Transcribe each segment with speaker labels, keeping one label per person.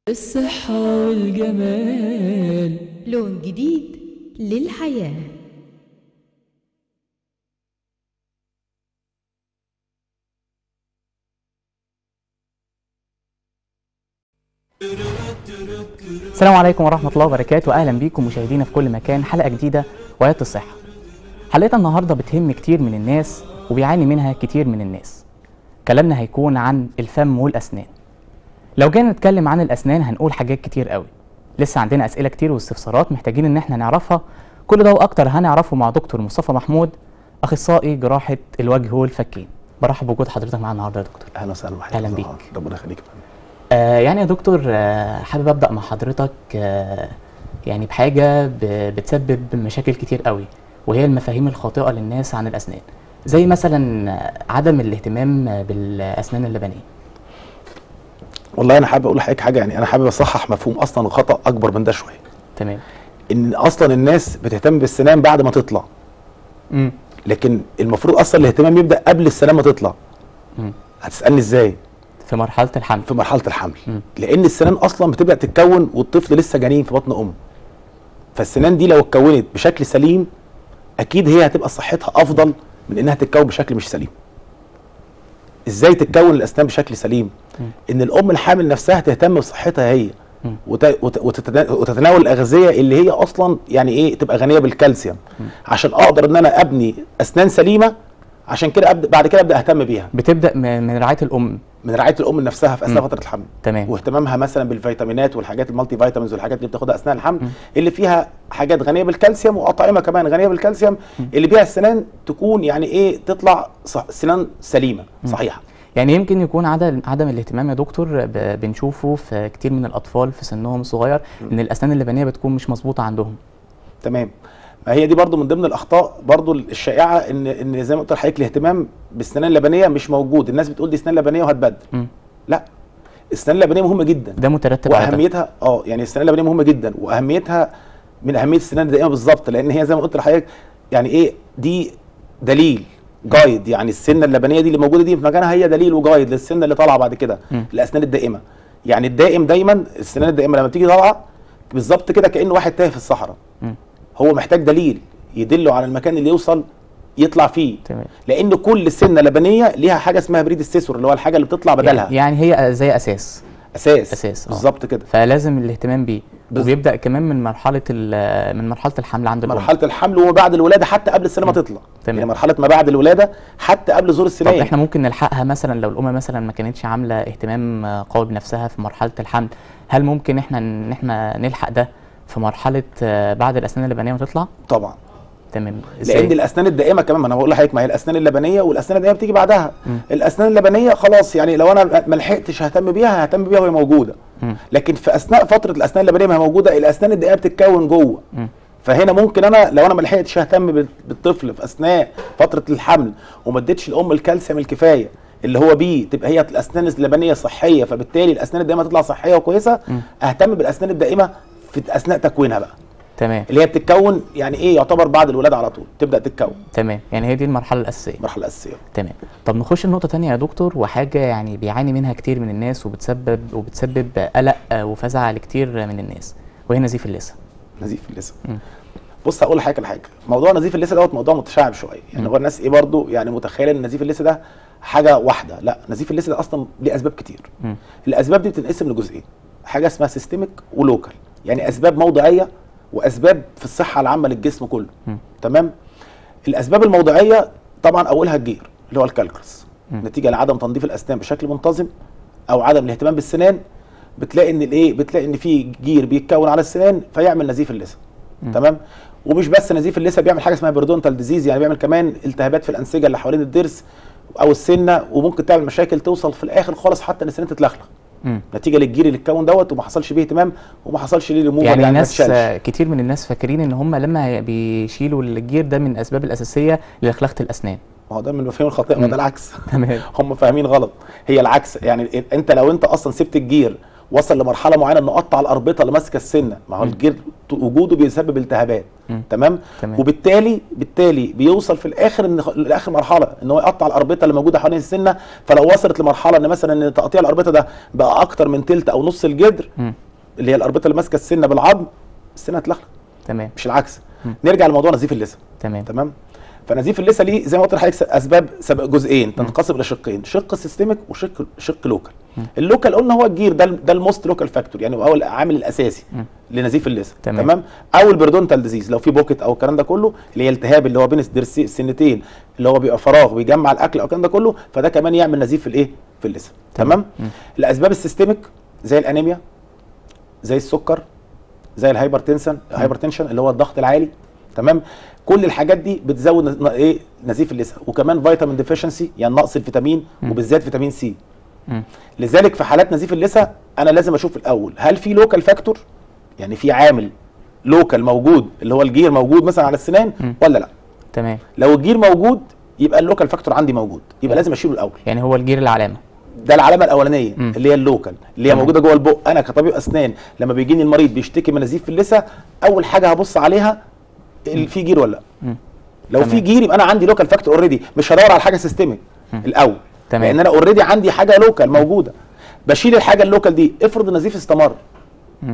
Speaker 1: الصحة والجمال
Speaker 2: لون جديد للحياة
Speaker 3: السلام عليكم ورحمة الله وبركاته أهلا بيكم مشاهدينا في كل مكان حلقة جديدة وآيات الصحة حلقتنا النهاردة بتهم كتير من الناس وبيعاني منها كتير من الناس كلامنا هيكون عن الفم والأسنان لو جينا نتكلم عن الأسنان هنقول حاجات كتير قوي لسه عندنا أسئلة كتير واستفسارات محتاجين إن احنا نعرفها كل ده وأكتر هنعرفه مع دكتور مصطفى محمود أخصائي جراحة الوجه والفكين برحب بوجود حضرتك معانا النهارده يا دكتور
Speaker 4: اهلا وسهلا وحياك
Speaker 3: أهلا
Speaker 4: الله.
Speaker 3: بيك.
Speaker 4: ربنا يخليك يا فندم.
Speaker 3: آه يعني يا دكتور آه حابب ابدا مع حضرتك آه يعني بحاجه ب- بتسبب مشاكل كتير قوي وهي المفاهيم الخاطئه للناس عن الاسنان زي مثلا آه، عدم الاهتمام آه، بالاسنان اللبنيه
Speaker 4: والله انا حابب اقول لحضرتك حاجه يعني انا حابب اصحح مفهوم اصلا خطا اكبر من ده شويه
Speaker 3: تمام
Speaker 4: ان اصلا الناس بتهتم بالسنان بعد ما تطلع
Speaker 3: امم
Speaker 4: لكن المفروض اصلا الاهتمام يبدا قبل السنان ما تطلع
Speaker 3: مم.
Speaker 4: هتسالني ازاي
Speaker 3: في مرحله الحمل
Speaker 4: في مرحله الحمل
Speaker 3: مم.
Speaker 4: لان السنان اصلا بتبدا تتكون والطفل لسه جنين في بطن امه فالسنان دي لو اتكونت بشكل سليم اكيد هي هتبقى صحتها افضل من انها تتكون بشكل مش سليم ازاي تتكون الاسنان بشكل سليم
Speaker 3: مم.
Speaker 4: ان الام الحامل نفسها تهتم بصحتها هي
Speaker 3: مم.
Speaker 4: وت- وت- وتتنا- وتتناول الاغذيه اللي هي اصلا يعني ايه تبقى غنيه بالكالسيوم عشان اقدر ان انا ابني اسنان سليمه عشان كده أبدأ بعد كده ابدا اهتم بيها
Speaker 3: بتبدا م- من رعايه الام
Speaker 4: من رعايه الام نفسها في اثناء
Speaker 3: مم.
Speaker 4: فتره الحمل
Speaker 3: تمام
Speaker 4: واهتمامها مثلا بالفيتامينات والحاجات المالتي فيتامينز والحاجات اللي بتاخدها اثناء الحمل اللي فيها حاجات غنيه بالكالسيوم واطعمه كمان غنيه بالكالسيوم اللي بيها السنان تكون يعني ايه تطلع صح سنان سليمه صحيحه
Speaker 3: يعني يمكن يكون عدم عدم الاهتمام يا دكتور ب- بنشوفه في كتير من الاطفال في سنهم صغير ان الاسنان اللبنيه بتكون مش مظبوطه عندهم
Speaker 4: تمام ما هي دي برضو من ضمن الاخطاء برضو الشائعه ان ان زي ما قلت لحضرتك الاهتمام بالسنان اللبنيه مش موجود الناس بتقول دي سنان لبنيه وهتبدل
Speaker 3: مم.
Speaker 4: لا السنان اللبنيه مهمه جدا
Speaker 3: ده مترتب على ده.
Speaker 4: واهميتها اه يعني السنان اللبنيه مهمه جدا واهميتها من اهميه السنان الدائمه بالظبط لان هي زي ما قلت لحضرتك يعني ايه دي دليل جايد يعني السنه اللبنيه دي اللي موجوده دي في مكانها هي دليل وجايد للسنه اللي طالعه بعد كده
Speaker 3: مم.
Speaker 4: الاسنان الدائمه يعني الدائم دايما السنان الدائمه لما بتيجي طالعه بالظبط كده كانه واحد تايه في الصحراء
Speaker 3: مم.
Speaker 4: هو محتاج دليل يدله على المكان اللي يوصل يطلع فيه
Speaker 3: تمام
Speaker 4: لان كل سنه لبنيه ليها حاجه اسمها بريد السيسور اللي هو الحاجه اللي بتطلع بدلها
Speaker 3: يعني, يعني هي زي اساس
Speaker 4: اساس
Speaker 3: أساس، آه.
Speaker 4: بالظبط كده
Speaker 3: فلازم الاهتمام بيه
Speaker 4: بز-
Speaker 3: وبيبدا كمان من مرحله ال- من مرحله الحمل عند الام
Speaker 4: مرحله الحمل وما بعد الولاده حتى قبل السنه ما تطلع
Speaker 3: تمام.
Speaker 4: يعني مرحله ما بعد الولاده حتى قبل ظهور
Speaker 3: طب
Speaker 4: السنين
Speaker 3: احنا ممكن نلحقها مثلا لو الام مثلا ما كانتش عامله اهتمام آه، قوي بنفسها في مرحله الحمل هل ممكن احنا ان احنا نلحق ده في مرحله آه، بعد الاسنان اللبنيه ما تطلع
Speaker 4: طبعا
Speaker 3: تمام
Speaker 4: لان الاسنان الدائمه كمان ما انا بقول لحضرتك ما هي الاسنان اللبنيه والاسنان الدائمه بتيجي بعدها
Speaker 3: مم.
Speaker 4: الاسنان اللبنيه خلاص يعني لو انا ما لحقتش ههتم بيها ههتم بيها وهي موجوده
Speaker 3: مم.
Speaker 4: لكن في اثناء فتره الاسنان اللبنيه ما هي موجوده الاسنان الدائمه بتتكون جوه
Speaker 3: مم.
Speaker 4: فهنا ممكن انا لو انا ما لحقتش اهتم بال- بالطفل في اثناء فتره الحمل وما اديتش الام الكالسيوم الكفايه اللي هو بيه تبقى هي الاسنان اللبنيه صحيه فبالتالي الاسنان الدائمه تطلع صحيه وكويسه
Speaker 3: مم.
Speaker 4: اهتم بالاسنان الدائمه في اثناء تكوينها بقى
Speaker 3: تمام
Speaker 4: اللي هي بتتكون يعني ايه يعتبر بعد الولاده على طول تبدا تتكون
Speaker 3: تمام يعني هي دي المرحله الاساسيه
Speaker 4: المرحله الاساسيه
Speaker 3: تمام طب نخش لنقطة تانية يا دكتور وحاجة يعني بيعاني منها كتير من الناس وبتسبب وبتسبب قلق آه، وفزع لكتير من الناس وهي نزيف اللثة
Speaker 4: نزيف اللثه
Speaker 3: مم.
Speaker 4: بص هقول لحضرتك على حاجه موضوع نزيف اللثه دوت موضوع متشعب شويه يعني هو الناس ايه برضو يعني متخيله ان نزيف اللثه ده حاجه واحده لا نزيف اللثه ده اصلا ليه اسباب كتير
Speaker 3: مم.
Speaker 4: الاسباب دي بتنقسم لجزئين حاجه اسمها سيستميك ولوكال يعني اسباب موضعيه واسباب في الصحه العامه للجسم كله
Speaker 3: مم.
Speaker 4: تمام الاسباب الموضعيه طبعا اولها الجير اللي هو الكالكرس
Speaker 3: مم.
Speaker 4: نتيجه لعدم تنظيف الاسنان بشكل منتظم او عدم الاهتمام بالسنان بتلاقي ان الايه بتلاقي ان في جير بيتكون على السنان فيعمل نزيف اللثه تمام ومش بس نزيف اللثه بيعمل حاجه اسمها بيردونتال ديزيز يعني بيعمل كمان التهابات في الانسجه اللي حوالين الضرس او السنه وممكن تعمل مشاكل توصل في الاخر خالص حتى ان السنان تتلخلخ
Speaker 3: مم.
Speaker 4: نتيجه للجير اللي اتكون دوت وما حصلش بيه اهتمام وما حصلش ليه ريموفر
Speaker 3: يعني
Speaker 4: يعني ما
Speaker 3: ناس
Speaker 4: اتشالش.
Speaker 3: آه، كتير من الناس فاكرين ان هم لما بيشيلوا الجير ده من الاسباب الاساسيه لخلخه الاسنان
Speaker 4: ما هو ده من المفاهيم الخاطئه ما
Speaker 3: مم.
Speaker 4: ده العكس
Speaker 3: تمام
Speaker 4: هم فاهمين غلط هي العكس يعني انت لو انت اصلا سبت الجير وصل لمرحله معينه انه قطع الاربطه اللي ماسكه السنه ما هو الجير وجوده بيسبب التهابات
Speaker 3: مم.
Speaker 4: تمام
Speaker 3: تمام.
Speaker 4: وبالتالي بالتالي بيوصل في الاخر ان لاخر مرحله ان هو يقطع الاربطه اللي موجوده حوالين السنه فلو وصلت لمرحله ان مثلا ان تقطيع الاربطه ده بقى اكتر من تلت او نص الجدر
Speaker 3: مم.
Speaker 4: اللي هي الاربطه اللي ماسكه السنه بالعظم السنه هتلخلخ
Speaker 3: تمام
Speaker 4: مش العكس
Speaker 3: مم.
Speaker 4: نرجع لموضوع نزيف اللثه
Speaker 3: تمام
Speaker 4: تمام فنزيف اللثه ليه زي ما قلت لحضرتك اسباب سبب جزئين تنقسم الى شقين شق سيستميك وشق شق لوكال اللوكال قلنا هو الجير ده ال- ده الموست لوكال فاكتور يعني هو العامل الاساسي
Speaker 3: مم.
Speaker 4: لنزيف اللثه
Speaker 3: تمام.
Speaker 4: تمام او البردونتال ديزيز لو في بوكيت او الكلام ده كله اللي هي التهاب اللي هو بين الدرسي- السنتين اللي هو بيبقى فراغ ويجمع الاكل او الكلام ده كله فده كمان يعمل نزيف في الايه في اللثه
Speaker 3: تمام.
Speaker 4: تمام
Speaker 3: مم.
Speaker 4: الاسباب السيستميك زي الانيميا زي السكر زي الهايبرتنشن الهايبرتنشن اللي هو الضغط العالي تمام كل الحاجات دي بتزود نز- ايه نزيف اللثه وكمان فيتامين ديفيشنسي يعني نقص الفيتامين وبالذات فيتامين سي
Speaker 3: مم.
Speaker 4: لذلك في حالات نزيف اللثه انا لازم اشوف الاول هل في لوكال فاكتور يعني في عامل لوكال موجود اللي هو الجير موجود مثلا على السنان
Speaker 3: مم.
Speaker 4: ولا لا
Speaker 3: تمام
Speaker 4: لو الجير موجود يبقى اللوكال فاكتور عندي موجود يبقى لازم اشيله الاول
Speaker 3: يعني هو الجير العلامه
Speaker 4: ده العلامه الاولانيه
Speaker 3: مم.
Speaker 4: اللي هي اللوكال اللي هي
Speaker 3: تمام.
Speaker 4: موجوده جوه البق انا كطبيب اسنان لما بيجيني المريض بيشتكي من نزيف في اللثه اول حاجه هبص عليها ال- في جير ولا لا
Speaker 3: مم.
Speaker 4: لو
Speaker 3: تمام.
Speaker 4: في جير يبقى انا عندي لوكال فاكتور اوريدي مش هدور على حاجه سيستميك
Speaker 3: مم.
Speaker 4: الاول
Speaker 3: تمام.
Speaker 4: لان انا اوريدي عندي حاجه لوكال موجوده بشيل الحاجه اللوكال دي افرض النزيف استمر
Speaker 3: مم.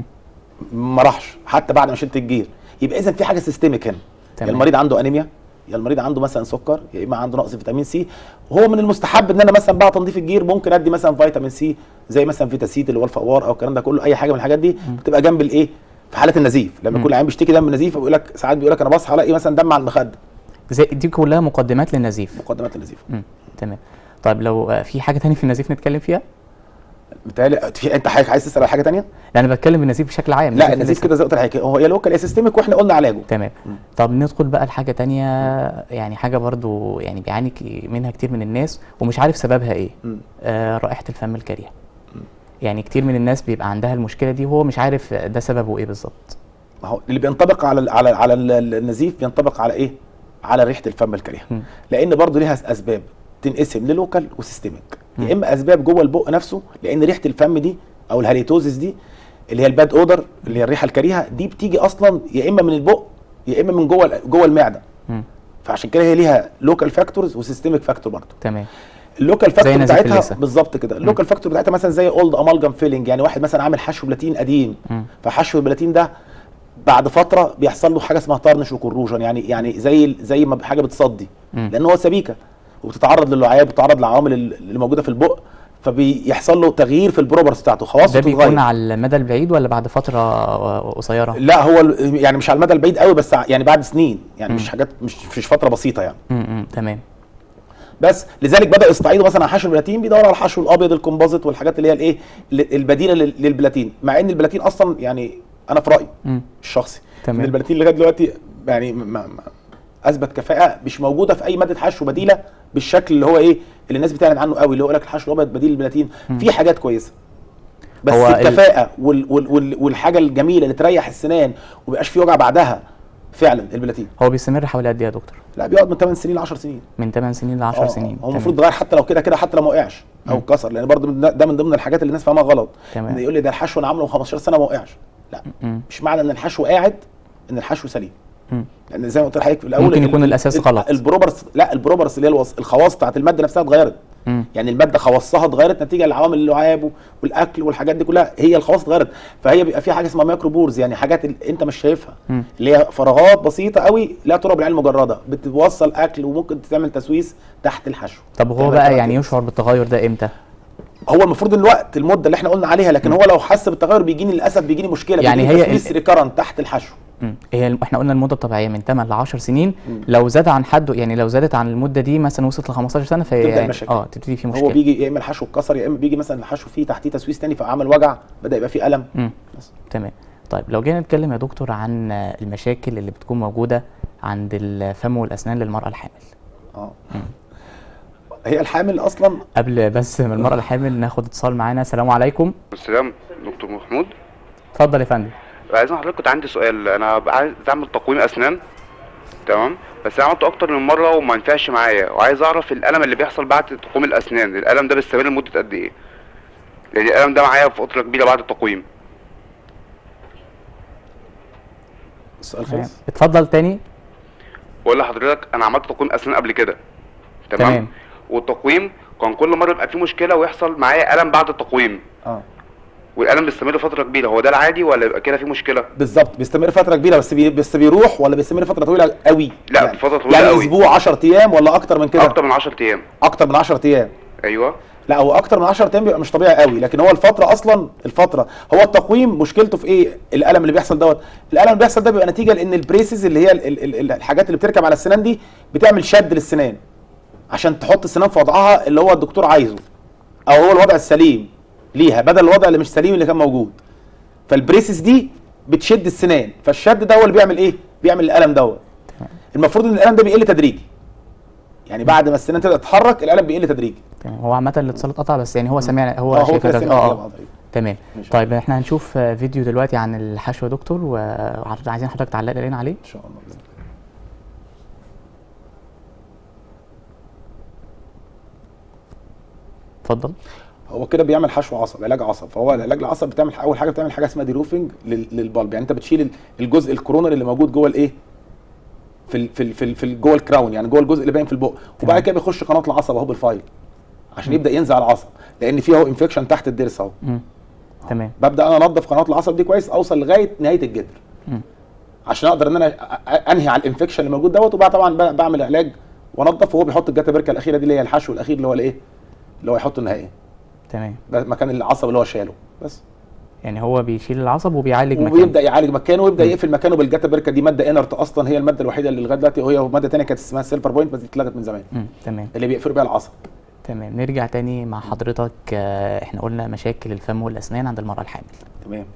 Speaker 4: ما راحش حتى بعد ما شلت الجير يبقى اذا في حاجه سيستميك هنا يا
Speaker 3: تمام.
Speaker 4: المريض عنده انيميا يا المريض عنده مثلا سكر يا اما عنده نقص فيتامين سي وهو من المستحب ان انا مثلا بعد تنظيف الجير ممكن ادي مثلا فيتامين سي زي مثلا فيتاسيد اللي هو الفوار او الكلام ده كله اي حاجه من الحاجات دي بتبقى جنب الايه في حاله النزيف لما يكون العيان بيشتكي دم نزيف ويقول لك ساعات بيقول لك انا بصحى الاقي مثلا دم على المخده
Speaker 3: زي دي كلها مقدمات للنزيف
Speaker 4: مقدمات النزيف
Speaker 3: مم. تمام طيب لو آه، في حاجه تانية في النزيف نتكلم فيها
Speaker 4: متهيألي في انت حضرتك عايز تسال على حاجه ثانيه؟
Speaker 3: لا انا بتكلم بالنزيف بشكل عام
Speaker 4: لا
Speaker 3: نزيف
Speaker 4: النزيف
Speaker 3: اللثة.
Speaker 4: كده زي ما قلت لحضرتك هو يا لوكال يا سيستميك واحنا قلنا علاجه
Speaker 3: تمام طب ندخل بقى لحاجه تانية يعني حاجه برضو يعني بيعاني ك- منها كتير من الناس ومش عارف سببها ايه
Speaker 4: مم.
Speaker 3: آه رائحه الفم الكريهه يعني كتير من الناس بيبقى عندها المشكله دي وهو مش عارف ده سببه ايه بالظبط
Speaker 4: ما هو اللي بينطبق على ال على على ال- النزيف بينطبق على ايه؟ على ريحه الفم الكريهه
Speaker 3: مم.
Speaker 4: لان برضو ليها اسباب تنقسم للوكال وسيستميك يا اما اسباب جوه البق نفسه لان ريحه الفم دي او الهاليتوزيس دي اللي هي الباد اودر اللي هي الريحه الكريهه دي بتيجي اصلا يا اما من البق يا اما من جوه ال- جوه المعده
Speaker 3: مم.
Speaker 4: فعشان كده هي ليها لوكال فاكتورز وسيستميك فاكتور برضو
Speaker 3: تمام
Speaker 4: اللوكال
Speaker 3: زي
Speaker 4: فاكتور
Speaker 3: نزيف
Speaker 4: بتاعتها
Speaker 3: اللثة.
Speaker 4: بالظبط كده اللوكال فاكتور بتاعتها مثلا زي اولد امالجم فيلينج يعني واحد مثلا عامل حشو بلاتين قديم
Speaker 3: مم.
Speaker 4: فحشو البلاتين ده بعد فتره بيحصل له حاجه اسمها طرنش وكروجن يعني يعني زي زي ما حاجه بتصدي
Speaker 3: مم.
Speaker 4: لان هو سبيكه وبتتعرض للعياب وبتتعرض للعوامل اللي موجوده في البق فبيحصل له تغيير في البروبرز بتاعته خواصه
Speaker 3: ده بيكون
Speaker 4: بتتغير
Speaker 3: على المدى البعيد ولا بعد فتره آه، قصيره
Speaker 4: لا هو ال- يعني مش على المدى البعيد قوي بس ع- يعني بعد سنين يعني
Speaker 3: مم.
Speaker 4: مش حاجات مش مش فتره بسيطه يعني
Speaker 3: مم. مم. تمام
Speaker 4: بس لذلك بداوا يستعيدوا مثلا على حشو البلاتين بيدوروا على الحشو الابيض الكومبوزيت والحاجات اللي هي الايه ال- البديله لل- للبلاتين مع ان البلاتين اصلا يعني انا في رايي
Speaker 3: مم.
Speaker 4: الشخصي
Speaker 3: تمام.
Speaker 4: ان البلاتين لغايه دلوقتي يعني ما ما اثبت كفاءه مش موجوده في اي ماده حشو بديله بالشكل اللي هو ايه اللي الناس بتعلن عنه قوي اللي هو يقول لك الحشو الابيض بديل للبلاتين في حاجات كويسه بس
Speaker 3: هو ال-
Speaker 4: الكفاءه وال وال وال والحاجه الجميله اللي تريح السنان وميبقاش في وجع بعدها فعلا البلاتين
Speaker 3: هو بيستمر حوالي قد ايه يا دكتور
Speaker 4: لا بيقعد من 8 سنين ل 10 سنين
Speaker 3: من 8 سنين ل 10
Speaker 4: آه،
Speaker 3: سنين
Speaker 4: هو
Speaker 3: تمام.
Speaker 4: المفروض يتغير حتى لو كده كده حتى لو ما وقعش او اتكسر لان برضه من- ده من ضمن الحاجات اللي الناس فاهمها غلط
Speaker 3: تمام.
Speaker 4: ان يقول لي ده الحشو انا عامله من 15 سنه ما وقعش لا
Speaker 3: مم.
Speaker 4: مش معنى ان الحشو قاعد ان الحشو سليم
Speaker 3: مم.
Speaker 4: لان زي ما قلت لحضرتك في الاول
Speaker 3: ممكن
Speaker 4: ال-
Speaker 3: يكون الأساس
Speaker 4: ال-
Speaker 3: غلط.
Speaker 4: البروبرس لا البروبرس اللي هي الوص... الخواص بتاعت الماده نفسها اتغيرت
Speaker 3: مم.
Speaker 4: يعني الماده خواصها اتغيرت نتيجه لعوامل اللعاب والاكل والحاجات دي كلها هي الخواص اتغيرت فهي بيبقى فيها حاجه اسمها مايكرو بورز يعني حاجات ال- انت مش شايفها
Speaker 3: مم.
Speaker 4: اللي هي فراغات بسيطه قوي لا ترى بالعين المجرده بتوصل اكل وممكن تعمل تسويس تحت الحشو
Speaker 3: طب هو
Speaker 4: تعمل
Speaker 3: بقى
Speaker 4: كراتين.
Speaker 3: يعني يشعر بالتغير ده امتى
Speaker 4: هو المفروض الوقت المده اللي احنا قلنا عليها لكن هو لو حس بالتغير بيجيني للاسف بيجيني مشكله
Speaker 3: يعني
Speaker 4: بيجيني
Speaker 3: هي
Speaker 4: تسويس
Speaker 3: ال-
Speaker 4: ريكرنت تحت الحشو
Speaker 3: مم. هي الم- احنا قلنا المده الطبيعيه من 8 ل 10 سنين
Speaker 4: مم.
Speaker 3: لو زاد عن حده يعني لو زادت عن المده دي مثلا وصلت ل 15 سنه فهي
Speaker 4: تبدأ
Speaker 3: يعني
Speaker 4: المشاكل.
Speaker 3: اه تبتدي في
Speaker 4: هو
Speaker 3: مشكله
Speaker 4: بيجي يا اما الحشو اتكسر يا اما بيجي مثلا الحشو فيه تحتيه تسويس تاني فعمل وجع بدا يبقى فيه الم
Speaker 3: مم.
Speaker 4: بس.
Speaker 3: تمام طيب لو جينا نتكلم يا دكتور عن آه، المشاكل اللي بتكون موجوده عند الفم والاسنان للمراه الحامل
Speaker 4: اه هي الحامل اصلا
Speaker 3: قبل بس ما المراه الحامل ناخد اتصال معانا السلام عليكم
Speaker 5: السلام دكتور محمود
Speaker 3: اتفضل يا فندم
Speaker 5: عايز أسأل حضرتك كنت عندي سؤال انا بقى عايز اعمل تقويم اسنان تمام بس انا عملته اكتر من مره وما ينفعش معايا وعايز اعرف الالم اللي بيحصل بعد تقويم الاسنان الالم ده بيستمر لمده قد ايه يعني الالم ده معايا في فتره كبيره بعد التقويم
Speaker 4: السؤال
Speaker 3: تمام.
Speaker 4: خلص
Speaker 3: اتفضل تاني
Speaker 5: بقول لحضرتك انا عملت تقويم اسنان قبل كده تمام,
Speaker 3: تمام.
Speaker 5: والتقويم كان كل مره يبقى فيه مشكله ويحصل معايا الم بعد التقويم
Speaker 4: اه
Speaker 5: والالم بيستمر فتره كبيره هو ده العادي ولا يبقى كده في مشكله
Speaker 4: بالظبط بيستمر فتره كبيره بس بي... بس بيروح ولا بيستمر فتره طويله قوي
Speaker 5: لا،
Speaker 4: يعني
Speaker 5: فترة طويلة
Speaker 4: يعني
Speaker 5: قوي.
Speaker 4: اسبوع 10 ايام ولا اكتر من كده
Speaker 5: اكتر من 10 ايام
Speaker 4: اكتر من 10 ايام
Speaker 5: ايوه
Speaker 4: لا هو اكتر من 10 ايام بيبقى مش طبيعي قوي لكن هو الفتره اصلا الفتره هو التقويم مشكلته في ايه الالم اللي بيحصل دوت الالم اللي بيحصل ده بيبقى نتيجه لان البريسز اللي هي ال ال ال الحاجات اللي بتركب على السنان دي بتعمل شد للسنان عشان تحط السنان في وضعها اللي هو الدكتور عايزه او هو الوضع السليم ليها بدل الوضع اللي مش سليم اللي كان موجود فالبريسز دي بتشد السنان فالشد ده هو اللي بيعمل ايه بيعمل الالم دوت المفروض ان الالم ده بيقل تدريجي يعني بعد ما السنان تبدا تتحرك الالم بيقل تدريجي
Speaker 3: تمام هو عامة الاتصال اتقطع بس يعني هو سمع هو
Speaker 4: اه هو
Speaker 3: شايف
Speaker 4: كده
Speaker 3: الرد-
Speaker 4: سمع
Speaker 3: اه
Speaker 4: الإجابة
Speaker 3: اه
Speaker 4: حضرتك.
Speaker 3: تمام
Speaker 4: ماشي.
Speaker 3: طيب احنا هنشوف آه، فيديو دلوقتي عن الحشو يا دكتور وعايزين حضرتك تعلق لنا عليه
Speaker 4: ان شاء الله بإذن الله.
Speaker 3: اتفضل
Speaker 4: هو كده بيعمل حشو عصب علاج عصب فهو العلاج العصب بتعمل اول حاجه بتعمل حاجه اسمها ديروفنج لل- للبلب يعني انت بتشيل ال- الجزء الكورونر اللي موجود جوه الايه في ال في ال في, ال في ال- جوه الكراون يعني جوه الجزء اللي باين في البق وبعد كده بيخش قناه العصب اهو بالفايل عشان يبدا ينزع العصب لان في اهو انفكشن تحت الضرس اهو
Speaker 3: مم. تمام
Speaker 4: ببدا انا انضف قناه العصب دي كويس اوصل لغايه نهايه الجدر
Speaker 3: مم.
Speaker 4: عشان اقدر ان انا أ- أ- انهي على الانفكشن اللي موجود دوت وبعد طبعا ب- بعمل علاج وانضف وهو بيحط الجاتا بيركه الاخيره دي اللي هي الحشو الاخير اللي هو الايه اللي هو يحطه النهائي
Speaker 3: تمام
Speaker 4: ده مكان العصب اللي هو شاله بس
Speaker 3: يعني هو بيشيل العصب وبيعالج
Speaker 4: وبيبدا
Speaker 3: مكانه
Speaker 4: يعالج مكانه ويبدا يقفل مكانه بالجاتا بيركه دي ماده انرت اصلا هي الماده الوحيده اللي لغايه دلوقتي وهي ماده ثانيه كانت اسمها سيلفر بوينت بس دي اتلغت من زمان
Speaker 3: مم. تمام
Speaker 4: اللي بيقفلوا بيها العصب
Speaker 3: تمام نرجع تاني مع حضرتك آه، احنا قلنا مشاكل الفم والاسنان عند المرأة الحامل
Speaker 4: تمام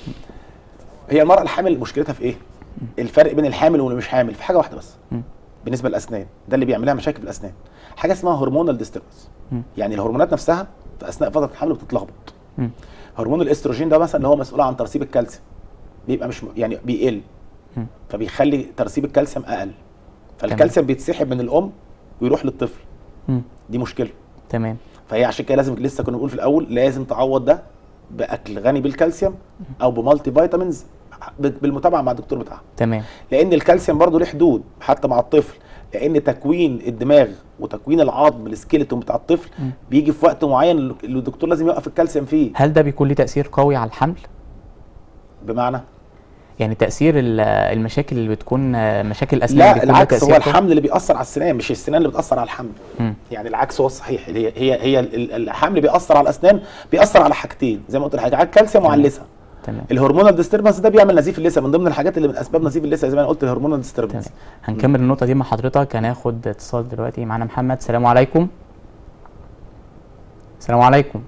Speaker 4: هي المراه الحامل مشكلتها في ايه الفرق بين الحامل واللي مش حامل في حاجه واحده بس
Speaker 3: مم.
Speaker 4: بالنسبه للاسنان ده اللي بيعمل لها مشاكل في الاسنان حاجه اسمها هرمونال ديستربنس
Speaker 3: مم.
Speaker 4: يعني الهرمونات نفسها في اثناء فتره الحمل بتتلخبط
Speaker 3: مم.
Speaker 4: هرمون الاستروجين ده مثلا اللي هو مسؤول عن ترسيب الكالسيوم بيبقى مش يعني بيقل
Speaker 3: مم.
Speaker 4: فبيخلي ترسيب الكالسيوم اقل فالكالسيوم بيتسحب من الام ويروح للطفل
Speaker 3: مم.
Speaker 4: دي مشكله
Speaker 3: تمام
Speaker 4: فهي عشان كده لازم لسه كنا بنقول في الاول لازم تعوض ده باكل غني بالكالسيوم او بمالتي فيتامينز بالمتابعه مع الدكتور بتاعها
Speaker 3: تمام
Speaker 4: لان الكالسيوم برضه له حدود حتى مع الطفل لان تكوين الدماغ وتكوين العظم السكيلتون بتاع الطفل
Speaker 3: مم.
Speaker 4: بيجي في وقت معين اللي الدكتور لازم يوقف الكالسيوم فيه
Speaker 3: هل ده بيكون ليه تأثير قوي على الحمل؟
Speaker 4: بمعنى
Speaker 3: يعني تأثير ال- المشاكل اللي بتكون آه، مشاكل الأسنان
Speaker 4: لا
Speaker 3: بيكون لها
Speaker 4: العكس هو
Speaker 3: تأثير قوي؟
Speaker 4: الحمل اللي بيأثر على السنان مش السنان اللي بتأثر على الحمل
Speaker 3: مم.
Speaker 4: يعني العكس هو الصحيح هي هي هي ال- ال- الحمل بيأثر على الاسنان بيأثر على حاجتين زي ما قلت لحضرتك على الكالسيوم وعلى اللثه
Speaker 3: تمام
Speaker 4: الهرمونال ديستربنس ده بيعمل نزيف اللثه من ضمن الحاجات اللي من اسباب نزيف اللثه زي ما انا قلت الهرمونال
Speaker 3: تمام
Speaker 4: ديستربنس
Speaker 3: هنكمل النقطة دي مع حضرتك هناخد اتصال دلوقتي معانا محمد السلام عليكم السلام عليكم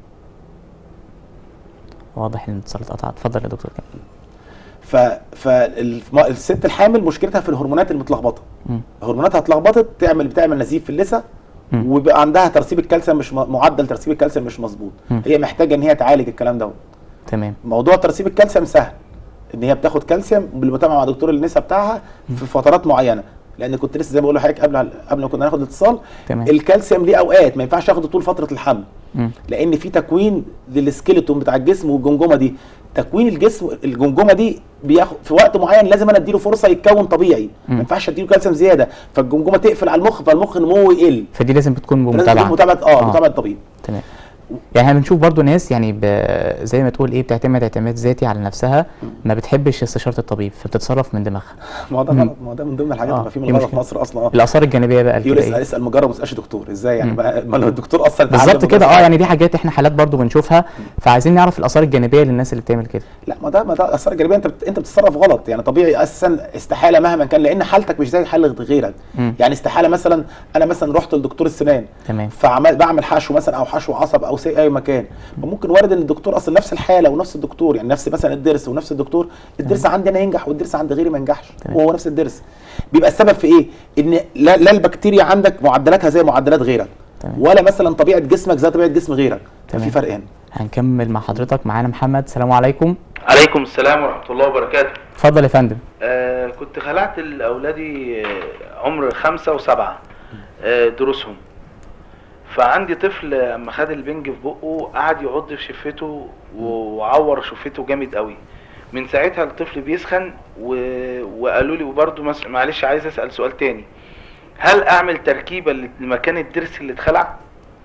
Speaker 3: واضح ان الاتصال اتقطع اتفضل يا دكتور كمل
Speaker 4: ف فالست الحامل مشكلتها في الهرمونات المتلخبطه
Speaker 3: مم.
Speaker 4: هرموناتها اتلخبطت تعمل بتعمل نزيف في اللثه
Speaker 3: مم.
Speaker 4: وبيبقى عندها ترسيب الكالسيوم مش م- معدل ترسيب الكالسيوم مش مظبوط
Speaker 3: مم.
Speaker 4: هي محتاجه ان هي تعالج الكلام ده
Speaker 3: تمام
Speaker 4: موضوع ترسيب الكالسيوم سهل ان هي بتاخد كالسيوم بالمتابعه مع دكتور النساء بتاعها في فترات معينه لان كنت لسه زي ما بقول لحضرتك قبل قبل ما كنا ناخد الاتصال
Speaker 3: تمام.
Speaker 4: الكالسيوم ليه اوقات ما ينفعش اخده طول فتره الحمل
Speaker 3: مم.
Speaker 4: لان في تكوين للسكيلتون بتاع الجسم والجمجمه دي تكوين الجسم الجمجمه دي بياخد في وقت معين لازم انا اديله فرصه يتكون طبيعي
Speaker 3: مم.
Speaker 4: ما ينفعش اديله كالسيوم زياده فالجمجمه تقفل على المخ فالمخ نموه يقل
Speaker 3: فدي لازم بتكون
Speaker 4: لازم
Speaker 3: بمتابعة
Speaker 4: يكون متابعه اه متابعه طبيب
Speaker 3: تمام يعني احنا بنشوف برضو ناس يعني ب... زي ما تقول ايه بتعتمد اعتماد ذاتي على نفسها ما بتحبش استشارة الطبيب فبتتصرف من دماغها
Speaker 4: ما هو ده غلط ما هو ده من ضمن الحاجات
Speaker 3: آه،
Speaker 4: اللي في
Speaker 3: دي
Speaker 4: من غلط في
Speaker 3: مشكلة.
Speaker 4: مصر اصلا اه
Speaker 3: الآثار الجانبية بقى
Speaker 4: يقول
Speaker 3: كده
Speaker 4: اسال
Speaker 3: ايه
Speaker 4: اسال مجرب ما تسالش دكتور ازاي يعني
Speaker 3: مم.
Speaker 4: ما ما لو الدكتور اصلا اتعلم
Speaker 3: بالظبط كده اه
Speaker 4: وجرب.
Speaker 3: يعني دي حاجات احنا حالات برضو بنشوفها فعايزين نعرف الآثار الجانبية للناس اللي بتعمل كده
Speaker 4: لا ما ده ما ده اثار جانبيه انت بت... انت بتتصرف غلط يعني طبيعي اساسا استحاله مهما كان لان حالتك مش زي حال غيرك
Speaker 3: مم.
Speaker 4: يعني استحاله مثلا انا مثلا رحت لدكتور السنان
Speaker 3: تمام
Speaker 4: فعمل بعمل حشو مثلا او حشو عصب او سي اي مكان فممكن وارد ان الدكتور اصلا نفس الحاله ونفس الدكتور يعني نفس مثلا الضرس ونفس الدكتور الضرس عندي انا ينجح والضرس عند غيري ما ينجحش
Speaker 3: تمام.
Speaker 4: وهو نفس الضرس بيبقى السبب في ايه ان لا, لا البكتيريا عندك معدلاتها زي معدلات غيرك
Speaker 3: تمام.
Speaker 4: ولا مثلا طبيعه جسمك زي طبيعه جسم غيرك
Speaker 3: تمام.
Speaker 4: ففي فرق هنا
Speaker 3: هنكمل مع حضرتك معانا محمد السلام عليكم
Speaker 6: عليكم السلام ورحمة الله وبركاته
Speaker 3: اتفضل يا فندم
Speaker 6: آه كنت خلعت لأولادي آه، عمر خمسة وسبعة آه دروسهم فعندي طفل اما خد البنج في بقه قعد يعض في شفته وعور شفته جامد قوي من ساعتها الطفل بيسخن و... وقالوا لي وبرده مس... معلش عايز اسال سؤال تاني هل اعمل تركيبه ل- لمكان الضرس اللي اتخلع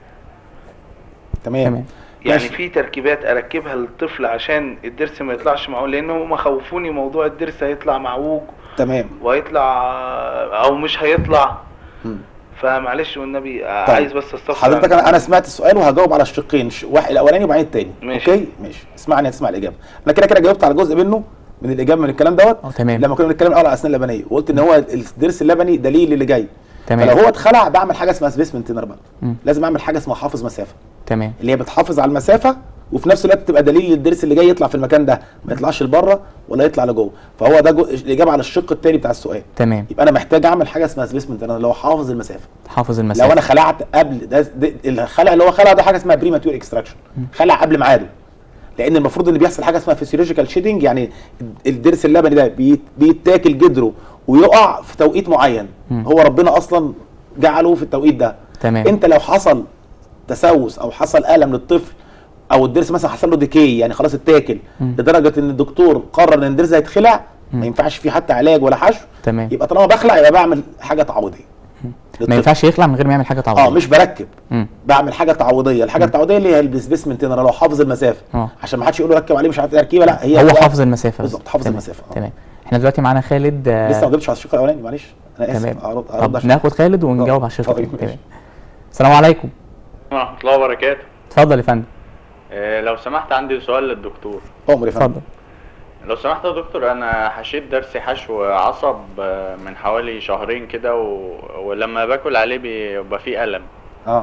Speaker 4: تمام,
Speaker 3: تمام
Speaker 6: يعني
Speaker 4: ماشي.
Speaker 6: في تركيبات اركبها للطفل عشان الضرس ما يطلعش معوج لان هم خوفوني موضوع الضرس هيطلع معوج
Speaker 4: تمام
Speaker 6: وهيطلع او مش هيطلع
Speaker 4: مم.
Speaker 6: فمعلش والنبي عايز بس استفسر
Speaker 4: حضرتك
Speaker 6: عن-
Speaker 4: انا انا سمعت السؤال وهجاوب على الشقين ش- واحد الاولاني وبعدين التاني
Speaker 6: ماشي.
Speaker 4: اوكي ماشي اسمعني تسمع الاجابه انا كده كده جاوبت على جزء منه من الاجابه من الكلام دوت
Speaker 3: اه تمام
Speaker 4: لما كنا بنتكلم الاول على الاسنان اللبنيه وقلت ان هو الضرس اللبني دليل اللي جاي
Speaker 3: تمام
Speaker 4: فلو هو اتخلع بعمل حاجه اسمها سبيسمنت تينر بقى
Speaker 3: مم.
Speaker 4: لازم اعمل حاجه اسمها حافظ مسافه
Speaker 3: تمام
Speaker 4: اللي هي بتحافظ على المسافه وفي نفس الوقت تبقى دليل للضرس اللي جاي يطلع في المكان ده ما يطلعش لبره ولا يطلع لجوه فهو ده جو... الاجابه على الشق الثاني بتاع السؤال
Speaker 3: تمام
Speaker 4: يبقى انا محتاج اعمل حاجه اسمها سبيسمنت تينر اللي هو حافظ المسافه
Speaker 3: حافظ المسافه
Speaker 4: لو انا خلعت قبل ده, ده الخلع اللي هو خلع ده حاجه اسمها بريماتور اكستراكشن خلع قبل ميعاده لان المفروض ان بيحصل حاجه اسمها فيسيولوجيكال شيدنج يعني الضرس اللبني ده بيت بيتاكل جدره ويقع في توقيت معين
Speaker 3: مم.
Speaker 4: هو ربنا اصلا جعله في التوقيت ده
Speaker 3: تمام
Speaker 4: انت لو حصل تسوس او حصل الم للطفل او الضرس مثلا حصل له ديكي يعني خلاص اتاكل
Speaker 3: مم.
Speaker 4: لدرجه ان الدكتور قرر ان الضرس هيتخلع
Speaker 3: مم.
Speaker 4: ما ينفعش فيه حتى علاج ولا حشو
Speaker 3: تمام
Speaker 4: يبقى طالما بخلع يبقى بعمل حاجه تعويضيه
Speaker 3: ما
Speaker 4: للطفل.
Speaker 3: ينفعش يخلع من غير ما يعمل حاجه تعويضيه
Speaker 4: اه مش بركب
Speaker 3: مم.
Speaker 4: بعمل حاجه تعويضيه الحاجه التعويضيه اللي هي الديسبيسمنت انا لو حافظ المسافه
Speaker 3: اه
Speaker 4: عشان ما حدش يقول له ركب عليه مش عارف تركيبه لا هي
Speaker 3: هو
Speaker 4: بقى-
Speaker 3: حافظ المسافه بس.
Speaker 4: بالظبط حافظ
Speaker 3: تمام.
Speaker 4: المسافه آه.
Speaker 3: تمام احنا دلوقتي معانا خالد آه،
Speaker 4: لسه ما جبتش على الشق الاولاني معلش انا اسف
Speaker 3: تمام
Speaker 4: ارد ارد
Speaker 3: طب
Speaker 4: عشان
Speaker 3: ناخد خالد ونجاوب على الشق
Speaker 4: طيب،
Speaker 3: التاني.
Speaker 4: ماشي.
Speaker 3: تمام السلام عليكم
Speaker 7: ورحمة الله وبركاته
Speaker 3: اتفضل يا فندم
Speaker 7: آه، لو سمحت عندي سؤال للدكتور
Speaker 4: عمري يا فندم
Speaker 3: اتفضل
Speaker 7: لو سمحت يا دكتور انا حشيت ضرسي حشو عصب آه، من حوالي شهرين كده و... ولما باكل عليه بيبقى فيه ألم
Speaker 4: اه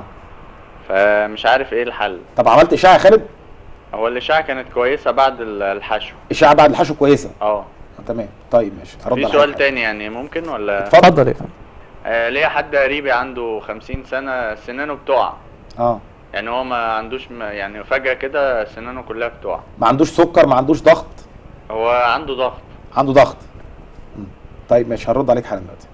Speaker 7: فمش عارف ايه الحل
Speaker 4: طب عملت اشعه يا خالد
Speaker 7: هو الاشعة كانت كويسة بعد ال- الحشو
Speaker 4: اشعه بعد الحشو كويسه
Speaker 7: اه
Speaker 4: آه، تمام طيب ماشي هرد
Speaker 7: في
Speaker 4: على
Speaker 7: سؤال
Speaker 4: حضرتك.
Speaker 7: تاني يعني ممكن ولا
Speaker 4: اتفضل
Speaker 3: اتفضل يا فندم
Speaker 7: آه ليا حد قريبي عنده خمسين سنة سنانه بتقع
Speaker 4: اه
Speaker 7: يعني هو ما عندوش م... يعني فجأة كده سنانه كلها بتقع
Speaker 4: ما عندوش سكر ما عندوش ضغط
Speaker 7: هو عنده ضغط
Speaker 4: عنده ضغط مم. طيب ماشي هرد عليك حالا دلوقتي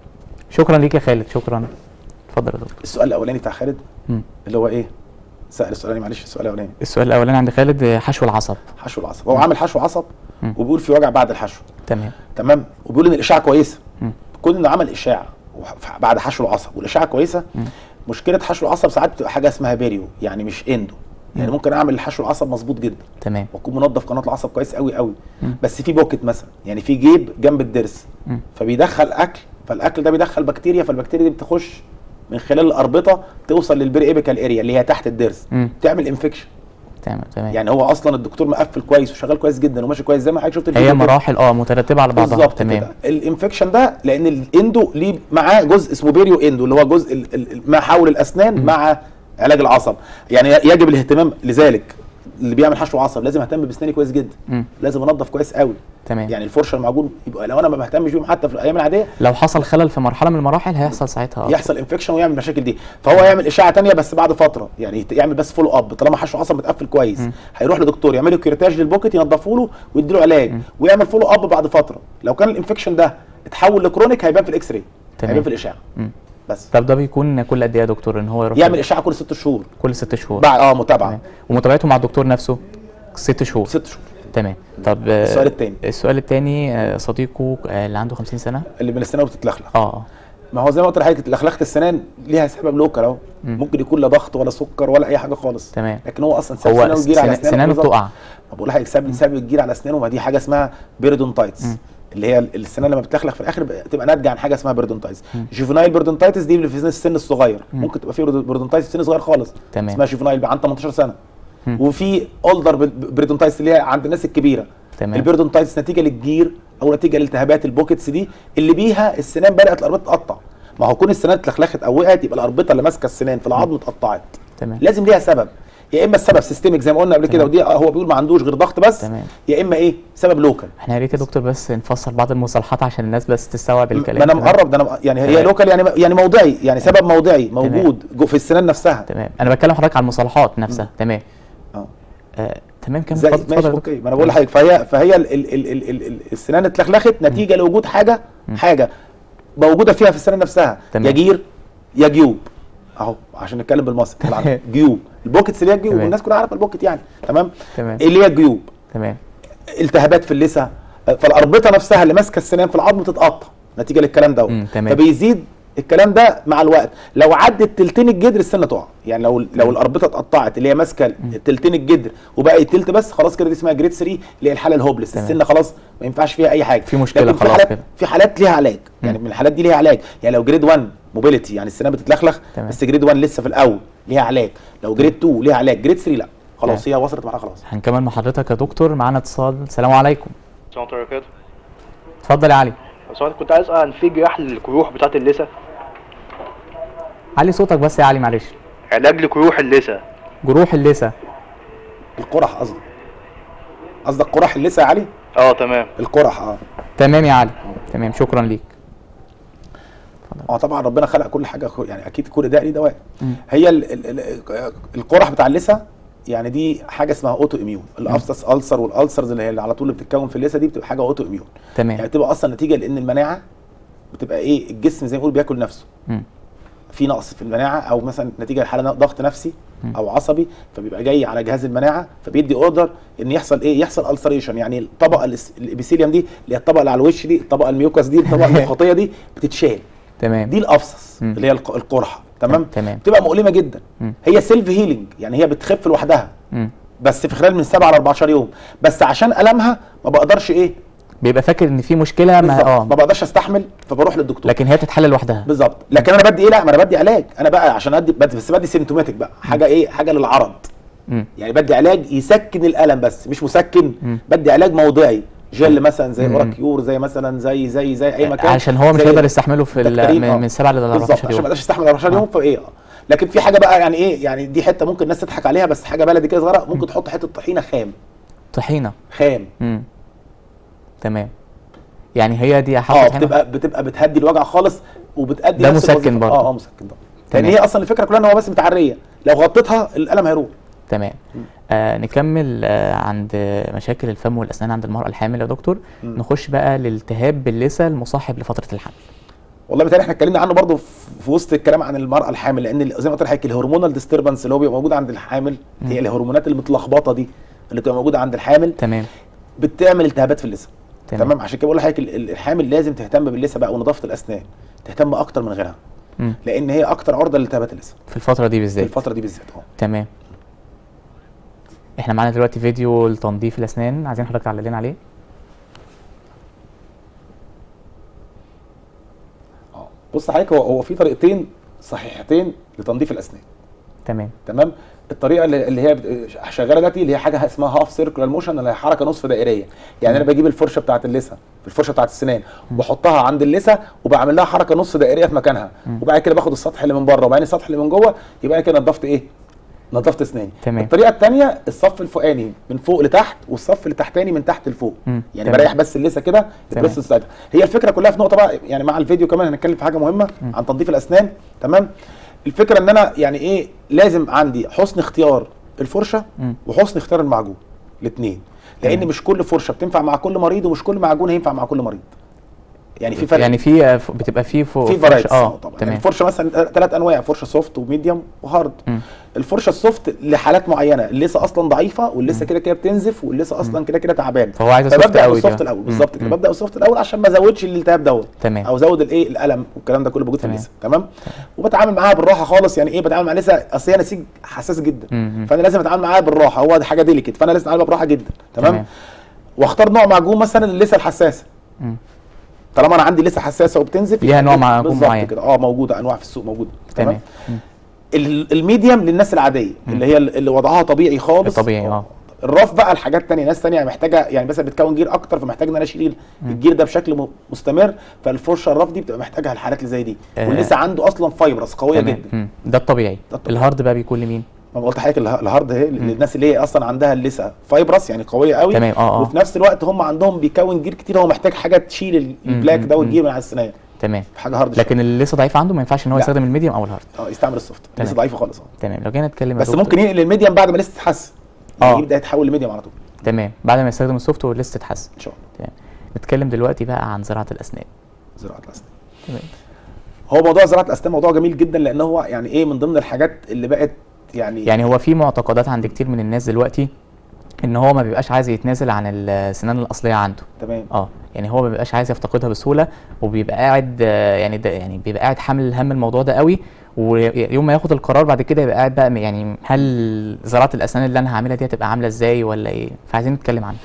Speaker 3: شكرا ليك يا خالد شكرا اتفضل يا دكتور
Speaker 4: السؤال الاولاني بتاع خالد
Speaker 3: مم.
Speaker 4: اللي هو ايه سأل السؤال الأولاني، معلش السؤال الاولاني
Speaker 3: السؤال الاولاني عند خالد آه، حشو العصب
Speaker 4: حشو العصب هو عامل حشو عصب
Speaker 3: مم.
Speaker 4: وبيقول في وجع بعد الحشو
Speaker 3: تمام
Speaker 4: تمام وبيقول ان الاشعه كويسه
Speaker 3: مم.
Speaker 4: كون انه عمل اشعه وح- بعد حشو العصب والاشعه كويسه
Speaker 3: مم.
Speaker 4: مشكله حشو العصب ساعات بتبقى حاجه اسمها بيريو يعني مش اندو يعني
Speaker 3: مم.
Speaker 4: ممكن اعمل حشو العصب مظبوط جدا
Speaker 3: تمام
Speaker 4: واكون منظف قناه العصب كويس قوي قوي
Speaker 3: مم.
Speaker 4: بس في بوكت مثلا يعني في جيب جنب الضرس
Speaker 3: مم.
Speaker 4: فبيدخل اكل فالاكل ده بيدخل بكتيريا فالبكتيريا دي بتخش من خلال الاربطه توصل للبري ايبيكال اريا اللي هي تحت الضرس
Speaker 3: مم.
Speaker 4: تعمل انفكشن
Speaker 3: تمام تمام
Speaker 4: يعني هو اصلا الدكتور مقفل كويس وشغال كويس جدا وماشي كويس زي ما حضرتك شفت
Speaker 3: هي
Speaker 4: الفيديو كده.
Speaker 3: مراحل اه مترتبه على بعضها
Speaker 4: بالظبط
Speaker 3: تمام
Speaker 4: كده الانفكشن ده لان الاندو ليه معاه جزء اسمه بيريو اندو اللي هو جزء ال- ال- ال- ما حول الاسنان مع علاج العصب يعني يجب الاهتمام لذلك اللي بيعمل حشو عصب لازم اهتم باسناني كويس جدا
Speaker 3: مم.
Speaker 4: لازم انضف كويس قوي
Speaker 3: تمام
Speaker 4: يعني الفرشه المعجون يبقى لو انا ما بهتمش بيهم حتى في الايام العاديه
Speaker 3: لو حصل خلل في مرحله من المراحل هيحصل ساعتها
Speaker 4: يحصل انفكشن ويعمل المشاكل دي فهو يعمل اشعه تانية بس بعد فتره يعني يت- يعمل بس فولو اب طالما حشو عصب متقفل كويس
Speaker 3: مم.
Speaker 4: هيروح لدكتور يعمل له كيرتاج للبوكت ينضفه له ويدي له علاج ويعمل فولو اب بعد فتره لو كان الانفكشن ده اتحول لكرونيك هيبان في الاكس راي
Speaker 3: تمام.
Speaker 4: هيبان في الاشعه
Speaker 3: مم.
Speaker 4: بس
Speaker 3: طب ده بيكون كل قد ايه يا دكتور ان هو يروح
Speaker 4: يعمل اشعه كل ست شهور
Speaker 3: كل ست شهور
Speaker 4: بعد اه متابعه
Speaker 3: تمام. ومتابعته مع الدكتور نفسه ست شهور
Speaker 4: ست شهور
Speaker 3: تمام طب آه،
Speaker 4: السؤال التاني.
Speaker 3: السؤال الثاني صديقه آه، اللي عنده 50 سنه
Speaker 4: اللي من السنان بتتلخلخ
Speaker 3: اه اه
Speaker 4: ما هو زي ما قلت لحضرتك لخلخه السنان ليها سبب لوكال اهو
Speaker 3: مم.
Speaker 4: ممكن يكون لا ضغط ولا سكر ولا اي حاجه خالص
Speaker 3: تمام.
Speaker 4: لكن هو اصلا سبب
Speaker 3: هو
Speaker 4: سنانه كبير على
Speaker 3: سنا- سنانه
Speaker 4: بالظبط.
Speaker 3: بتقع
Speaker 4: ما بقول لحضرتك سبب سبب كبير على اسنانه ما دي حاجه اسمها بيريدونتايتس
Speaker 3: مم.
Speaker 4: اللي هي السنان لما بتلخلخ في الاخر بتبقى ناتجه عن حاجه اسمها بيريدونتايتس جوفينايل بيريدونتايتس دي اللي في السن الصغير ممكن تبقى في بيريدونتايتس في سن صغير خالص
Speaker 3: تمام.
Speaker 4: اسمها جوفينايل عن 18 سنه
Speaker 3: مم.
Speaker 4: وفي اولدر بيريدونتايتس اللي هي عند الناس الكبيره
Speaker 3: تمام.
Speaker 4: البيريدونتايتس نتيجه للجير او نتيجه لالتهابات البوكيتس دي اللي بيها السنان بدات الاربطه تقطع ما هو كون السنان اتلخلخت او وقعت يبقى الاربطه اللي ماسكه السنان في العظم اتقطعت
Speaker 3: تمام
Speaker 4: لازم ليها سبب يا اما السبب سيستميك زي ما قلنا قبل كده
Speaker 3: تمام.
Speaker 4: ودي هو بيقول ما عندوش غير ضغط بس
Speaker 3: تمام.
Speaker 4: يا اما ايه سبب لوكال
Speaker 3: احنا يا ريت يا دكتور بس نفسر بعض المصطلحات عشان الناس بس تستوعب الكلام
Speaker 4: ما انا
Speaker 3: تمام؟
Speaker 4: مقرب ده انا يعني هي
Speaker 3: تمام.
Speaker 4: لوكال يعني يعني موضعي يعني سبب موضعي موجود جو في السنان نفسها
Speaker 3: تمام انا بتكلم حضرتك على المصطلحات نفسها تمام
Speaker 4: اه
Speaker 3: آه. تمام كمل
Speaker 4: زي
Speaker 3: اتفضل اتفضل
Speaker 4: ماشي
Speaker 3: يا
Speaker 4: اوكي
Speaker 3: دكتور.
Speaker 4: ما انا بقول لحضرتك فهي فهي ال ال ال ال ال ال السنان اتلخلخت نتيجه لوجود حاجه حاجه موجوده فيها في السنان نفسها
Speaker 3: تمام.
Speaker 4: يا جير يا جيوب اهو عشان نتكلم بالمصري بالعربي جيوب البوكيتس اللي هي الجيوب
Speaker 3: تمام.
Speaker 4: والناس كلها عارفه البوكيت يعني تمام
Speaker 3: تمام
Speaker 4: اللي هي الجيوب
Speaker 3: تمام
Speaker 4: التهابات في اللثه فالاربطه نفسها اللي ماسكه السنان في العظم بتتقطع نتيجه للكلام دوت
Speaker 3: مم، تمام.
Speaker 4: فبيزيد الكلام ده مع الوقت لو عدت تلتين الجدر السنه تقع يعني لو لو الاربطه اتقطعت اللي هي ماسكه تلتين الجدر وبقى تلت بس خلاص كده دي اسمها جريد 3 اللي هي الحاله الهوبلس
Speaker 3: تمام.
Speaker 4: السنه خلاص ما ينفعش فيها اي حاجه
Speaker 3: في مشكلة
Speaker 4: لكن في
Speaker 3: خلاص
Speaker 4: حالات
Speaker 3: كده.
Speaker 4: في حالات ليها علاج يعني من الحالات دي ليها علاج يعني لو جريد 1 موبيليتي يعني السنان بتتلخلخ
Speaker 3: تمام.
Speaker 4: بس جريد 1 لسه في الاول ليها علاج لو جريد 2 ليها علاج جريد 3 لا خلاص هي وصلت معاها خلاص
Speaker 3: هنكمل مع حضرتك يا دكتور معانا اتصال السلام عليكم
Speaker 8: السلام عليكم ورحمة الله
Speaker 3: اتفضل يا علي
Speaker 8: وبركاته. بس كنت عايز اسال عن في جراح للجروح بتاعت اللثه
Speaker 3: علي صوتك بس يا علي معلش
Speaker 8: علاج لجروح اللثه
Speaker 3: جروح اللثه
Speaker 4: القرح قصدك قصدك قرح اللثه يا علي
Speaker 8: اه تمام
Speaker 4: القرح اه
Speaker 3: تمام يا علي تمام شكرا ليك
Speaker 4: اه طبعا ربنا خلق كل حاجه خ- يعني اكيد كل ده ليه دواء
Speaker 3: مم.
Speaker 4: هي ال ال ال القرح بتاع اللثه يعني دي حاجه اسمها اوتو اميون الافسس السر والالسرز اللي هي اللي على طول اللي بتتكون في اللثه دي بتبقى حاجه اوتو اميون يعني
Speaker 3: تمام
Speaker 4: بتبقى اصلا نتيجه لان المناعه بتبقى ايه الجسم زي ما بيقول بياكل نفسه
Speaker 3: مم.
Speaker 4: في نقص في المناعه او مثلا نتيجه لحاله ضغط نفسي
Speaker 3: مم.
Speaker 4: او عصبي فبيبقى جاي على جهاز المناعه فبيدي اوردر ان يحصل ايه يحصل السريشن يعني الطبقه الاس- الابيثيليوم دي اللي هي الطبقه اللي على الوش دي الطبقه الميوكس دي الطبقه المخاطيه دي بتتشال
Speaker 3: تمام
Speaker 4: دي الافسس
Speaker 3: مم.
Speaker 4: اللي هي الق- القرحه تمام
Speaker 3: تمام.
Speaker 4: بتبقى مؤلمه جدا
Speaker 3: مم.
Speaker 4: هي سيلف هيلينج يعني هي بتخف لوحدها
Speaker 3: مم.
Speaker 4: بس في خلال من 7 ل 14 يوم بس عشان المها ما بقدرش ايه
Speaker 3: بيبقى فاكر ان في مشكله
Speaker 4: بالظبط
Speaker 3: ما اه
Speaker 4: ما بقدرش استحمل فبروح للدكتور
Speaker 3: لكن هي بتتحل لوحدها
Speaker 4: بالظبط لكن انا بدي ايه لا ما انا بدي علاج انا بقى عشان ادي بدي بس بدي سيمتوماتيك بقى حاجه ايه حاجه للعرض
Speaker 3: مم.
Speaker 4: يعني بدي علاج يسكن الالم بس مش مسكن
Speaker 3: مم.
Speaker 4: بدي علاج موضعي جل مثلا زي
Speaker 3: مم.
Speaker 4: اوراكيور زي مثلا زي زي زي اي مكان
Speaker 3: عشان هو مش
Speaker 4: زي
Speaker 3: هيقدر يستحمله في ال-
Speaker 4: دكتورين، آه.
Speaker 3: من, من 7 ل
Speaker 4: بالظبط
Speaker 3: 14
Speaker 4: عشان ما
Speaker 3: يوم
Speaker 4: يقدرش يستحمل 14 يوم فايه آه. لكن في حاجه بقى يعني ايه يعني دي حته ممكن الناس تضحك عليها بس حاجه بلدي كده صغيره ممكن تحط حته طحينه خام
Speaker 3: طحينه
Speaker 4: خام
Speaker 3: امم تمام يعني هي دي
Speaker 4: اه
Speaker 3: حاطط هنا
Speaker 4: بتبقى بتبقى بتهدي الوجع خالص وبتأدي
Speaker 3: ده
Speaker 4: نفس
Speaker 3: مسكن
Speaker 4: الوظيفة.
Speaker 3: برضه.
Speaker 4: اه اه مسكن طبعا لان
Speaker 3: تمام.
Speaker 4: هي اصلا الفكره كلها ان هو بس متعريه لو غطيتها الالم هيروح
Speaker 3: تمام آه نكمل آه عند مشاكل الفم والاسنان عند المراه الحامل يا دكتور
Speaker 4: مم.
Speaker 3: نخش بقى للالتهاب باللثه المصاحب لفتره الحمل
Speaker 4: والله بالتالي احنا اتكلمنا عنه برضه في في وسط الكلام عن المراه الحامل لان ال- زي ما قلت لحضرتك الهرمونال ديستربنس اللي هو بيبقى موجود عند الحامل هي الهرمونات المتلخبطه دي اللي بتبقى موجوده عند الحامل
Speaker 3: تمام
Speaker 4: بتعمل التهابات في اللثه
Speaker 3: تمام.
Speaker 4: تمام عشان كده بقول لحضرتك ال- ال- الحامل لازم تهتم باللثه بقى ونظافه الاسنان تهتم اكتر من غيرها
Speaker 3: مم.
Speaker 4: لان هي اكتر عرضه لالتهابات اللثه
Speaker 3: في الفتره دي
Speaker 4: في
Speaker 3: بالذات
Speaker 4: الفتره دي بالذات اه
Speaker 3: تمام احنا معانا دلوقتي فيديو لتنظيف الاسنان عايزين حضرتك تعلق لنا عليه
Speaker 4: اه بص حضرتك هو هو في طريقتين صحيحتين لتنظيف الاسنان
Speaker 3: تمام
Speaker 4: تمام الطريقه اللي اللي هي بت- شغاله دلوقتي اللي هي حاجه اسمها هاف سيركلر موشن اللي هي حركه نصف دائريه يعني انا بجيب الفرشه بتاعه اللثه الفرشه بتاعه السنان وبحطها عند اللثه وبعمل لها حركه نص دائريه في مكانها وبعد كده باخد السطح اللي من بره وبعدين السطح اللي من جوه يبقى انا كده نضفت ايه نضفت اسناني
Speaker 3: تمام.
Speaker 4: الطريقه الثانيه الصف الفوقاني من فوق لتحت والصف اللي تحتاني من تحت لفوق
Speaker 3: مم.
Speaker 4: يعني
Speaker 3: تمام.
Speaker 4: بريح بس اللثه كده
Speaker 3: تمام.
Speaker 4: البريس بتاعتها هي الفكره كلها في نقطه بقى يعني مع الفيديو كمان هنتكلم في حاجه مهمه عن تنظيف الاسنان تمام الفكره ان انا يعني ايه لازم عندي حسن اختيار الفرشه
Speaker 3: مم.
Speaker 4: وحسن اختيار المعجون الاثنين لان
Speaker 3: تمام.
Speaker 4: مش كل فرشه بتنفع مع كل مريض ومش كل معجون هينفع مع كل مريض يعني في فرق
Speaker 3: يعني في آه، ف- بتبقى في فوق
Speaker 4: في
Speaker 3: فرش-
Speaker 4: فرايتس
Speaker 3: اه
Speaker 4: طبعا يعني
Speaker 3: تمام
Speaker 4: الفرشه مثلا ثلاث انواع فرشه سوفت وميديوم وهارد
Speaker 3: مم.
Speaker 4: الفرشه السوفت لحالات معينه اللثه اصلا ضعيفه واللثه كده كده بتنزف واللثه اصلا كده كده تعبان
Speaker 3: فهو عايز السوفت
Speaker 4: فببدا
Speaker 3: قوي
Speaker 4: بالسوفت
Speaker 3: ده.
Speaker 4: الاول
Speaker 3: مم.
Speaker 4: بالظبط كده
Speaker 3: مم.
Speaker 4: ببدا بالسوفت الاول عشان ما ازودش الالتهاب دوت
Speaker 3: تمام.
Speaker 4: او ازود الايه الالم والكلام ده كله موجود في
Speaker 3: تمام.
Speaker 4: اللثه تمام وبتعامل معاها بالراحه خالص يعني ايه بتعامل مع اللثه اصل هي نسيج حساس جدا
Speaker 3: مم.
Speaker 4: فانا لازم اتعامل معاها بالراحه هو دي حاجه ديليكت فانا لازم اتعامل بالراحه جدا تمام
Speaker 3: تمام.
Speaker 4: واختار نوع معجون مثلا اللثه الحساسه
Speaker 3: مم.
Speaker 4: طالما انا عندي لسه حساسه وبتنزف
Speaker 3: ليها نوع معجون
Speaker 4: بالظبط
Speaker 3: معين.
Speaker 4: كده اه موجوده انواع في السوق موجوده
Speaker 3: تمام مم.
Speaker 4: ال- الميديم للناس العاديه اللي هي اللي وضعها طبيعي خالص
Speaker 3: الطبيعي، اه.
Speaker 4: الرف بقى الحاجات تانية ناس تانية محتاجه يعني مثلا بتكون جير اكتر فمحتاج ان انا اشيل الجير ده بشكل م- مستمر فالفرشه الرف دي بتبقى محتاجها الحالات اللي زي دي
Speaker 3: آه.
Speaker 4: واللسه عنده اصلا فايبرس قويه
Speaker 3: تمام
Speaker 4: جدا
Speaker 3: مم. ده الطبيعي
Speaker 4: ده الطبيعي.
Speaker 3: الهارد بقى بيكون لمين
Speaker 4: ما أنا قلت لحضرتك اله- الهارد اهي للناس اللي هي اصلا عندها اللسه فايبرس يعني قويه قوي
Speaker 3: تمام، اه، اه.
Speaker 4: وفي نفس الوقت هم عندهم بيكون جير كتير هو محتاج حاجه تشيل ال- البلاك
Speaker 3: مم،
Speaker 4: ده
Speaker 3: مم.
Speaker 4: والجير من على السنان
Speaker 3: تمام
Speaker 4: حاجه هارد شوية.
Speaker 3: لكن اللي لسه ضعيف عنده ما ينفعش ان هو
Speaker 4: لا.
Speaker 3: يستخدم الميديوم او الهارد
Speaker 4: اه يستعمل السوفت
Speaker 3: تمام.
Speaker 4: لسه ضعيفه خالص اه
Speaker 3: تمام لو جينا نتكلم يا
Speaker 4: بس
Speaker 3: دكتور-
Speaker 4: ممكن ينقل الميديم بعد ما لسه تتحسن
Speaker 3: اه.
Speaker 4: يعني يبدا يتحول لميديم على طول
Speaker 3: تمام بعد ما يستخدم السوفت وير لسه تتحسن
Speaker 4: ان شاء الله
Speaker 3: تمام نتكلم دلوقتي بقى عن زراعه الاسنان
Speaker 4: زراعه الاسنان
Speaker 3: تمام
Speaker 4: هو موضوع زراعه الاسنان موضوع جميل جدا لان هو يعني ايه من ضمن الحاجات اللي بقت يعني,
Speaker 3: يعني هو في معتقدات عند كتير من الناس دلوقتي ان هو ما بيبقاش عايز يتنازل عن السنان الاصليه عنده
Speaker 4: تمام
Speaker 3: اه يعني هو ما بيبقاش عايز يفتقدها بسهوله وبيبقى قاعد آه، يعني ده يعني بيبقى قاعد حامل هم الموضوع ده قوي ويوم ما ياخد القرار بعد كده يبقى قاعد بقى يعني هل زراعه الاسنان اللي انا هعملها دي هتبقى عامله ازاي ولا ايه فعايزين نتكلم عنها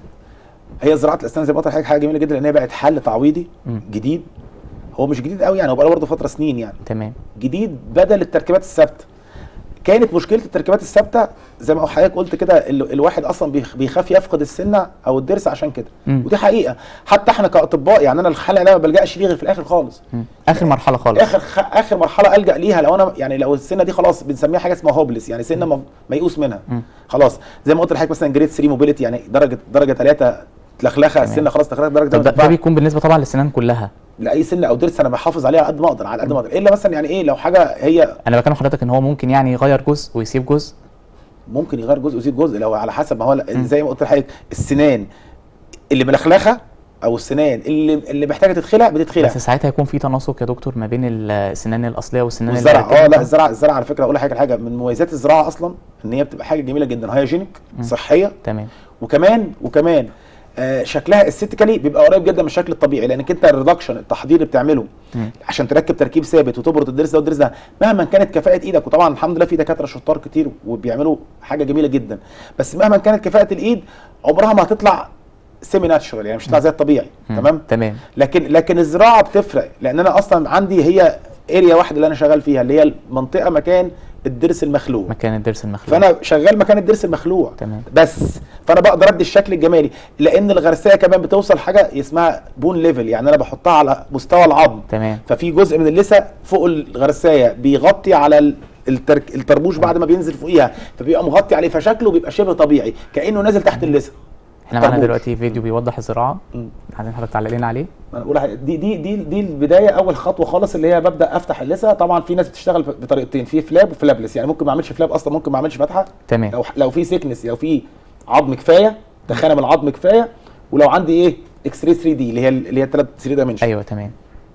Speaker 4: هي زراعه الاسنان زي ما قلت لحضرتك حاجه جميله جدا لان هي بقت حل تعويضي
Speaker 3: مم.
Speaker 4: جديد هو مش جديد قوي يعني هو بقى برضه فتره سنين يعني
Speaker 3: تمام
Speaker 4: جديد بدل التركيبات الثابته كانت مشكله التركيبات الثابته زي ما حضرتك قلت كده ال- الواحد اصلا بيخ- بيخاف يفقد السنه او الضرس عشان كده
Speaker 3: مم.
Speaker 4: ودي حقيقه حتى احنا كاطباء يعني انا الحلقه انا ما بلجاش ليه غير في الاخر خالص
Speaker 3: مم. اخر مرحله خالص
Speaker 4: اخر خ... اخر مرحله الجا ليها لو انا يعني لو السنه دي خلاص بنسميها حاجه اسمها هوبلس يعني سنه م- ميؤوس منها
Speaker 3: مم.
Speaker 4: خلاص زي ما قلت لحضرتك مثلا جريد 3 موبيليتي يعني درجه درجه 3 تلخلخه
Speaker 3: تمام.
Speaker 4: السنه خلاص تلخلخه درجه
Speaker 3: طب ده, ده بيكون بالنسبه طبعا للسنان كلها
Speaker 4: لاي سنه او ضرس انا بحافظ عليها على قد ما اقدر على قد ما اقدر الا مثلا يعني ايه لو حاجه هي
Speaker 3: انا بكلم حضرتك ان هو ممكن يعني يغير جزء ويسيب جزء
Speaker 4: ممكن يغير جزء ويزيد جزء لو على حسب ما هو زي ما قلت لحضرتك السنان اللي ملخلخه او السنان اللي اللي محتاجه تتخلع بتتخلع
Speaker 3: بس ساعتها يكون في تناسق يا دكتور ما بين السنان الاصليه والسنان اللي
Speaker 4: والزرع اه
Speaker 3: هيركبها.
Speaker 4: لا الزرع الزرع على فكره اقول لك حاجه حاجه من مميزات الزراعه اصلا ان هي بتبقى حاجه جميله جدا هايجينيك صحيه
Speaker 3: تمام
Speaker 4: وكمان وكمان آه شكلها استيتيكالي بيبقى قريب جدا من الشكل الطبيعي لانك انت الريدكشن التحضير اللي بتعمله
Speaker 3: مم.
Speaker 4: عشان تركب تركيب ثابت وتبرد الضرس ده والضرس ده مهما كانت كفاءه ايدك وطبعا الحمد لله في دكاتره شطار كتير وبيعملوا حاجه جميله جدا بس مهما كانت كفاءه الايد عمرها ما هتطلع سيمي ناتشورال يعني مش هتطلع زي الطبيعي
Speaker 3: مم.
Speaker 4: تمام
Speaker 3: تمام
Speaker 4: لكن لكن الزراعه بتفرق لان انا اصلا عندي هي اريا واحده اللي انا شغال فيها اللي هي المنطقه مكان الضرس المخلوع
Speaker 3: مكان الضرس المخلوع
Speaker 4: فانا شغال مكان الضرس المخلوع
Speaker 3: تمام.
Speaker 4: بس فانا بقدر ادي الشكل الجمالي لان الغرسيه كمان بتوصل حاجه اسمها بون ليفل يعني انا بحطها على مستوى العظم
Speaker 3: تمام
Speaker 4: ففي جزء من اللثه فوق الغرسيه بيغطي على ال- الترك الطربوش بعد ما بينزل فوقيها فبيبقى مغطي عليه فشكله بيبقى شبه طبيعي كانه نازل تحت اللثه
Speaker 3: احنا معانا
Speaker 4: طربوش.
Speaker 3: دلوقتي فيديو بيوضح الزراعه
Speaker 4: مم.
Speaker 3: عايزين حضرتك تعلق لنا عليه
Speaker 4: ما انا بقول لحضرتك دي دي دي دي البدايه اول خطوه خالص اللي هي ببدا افتح اللثه طبعا في ناس بتشتغل بطريقتين في فلاب وفلابلس يعني ممكن ما اعملش فلاب اصلا ممكن ما اعملش فتحه
Speaker 3: تمام
Speaker 4: لو لو في سيكنس لو في عظم كفايه تخانه من العظم كفايه ولو عندي ايه اكس راي 3 دي اللي هي اللي هي 3 3 دايمنشن
Speaker 3: ايوه تمام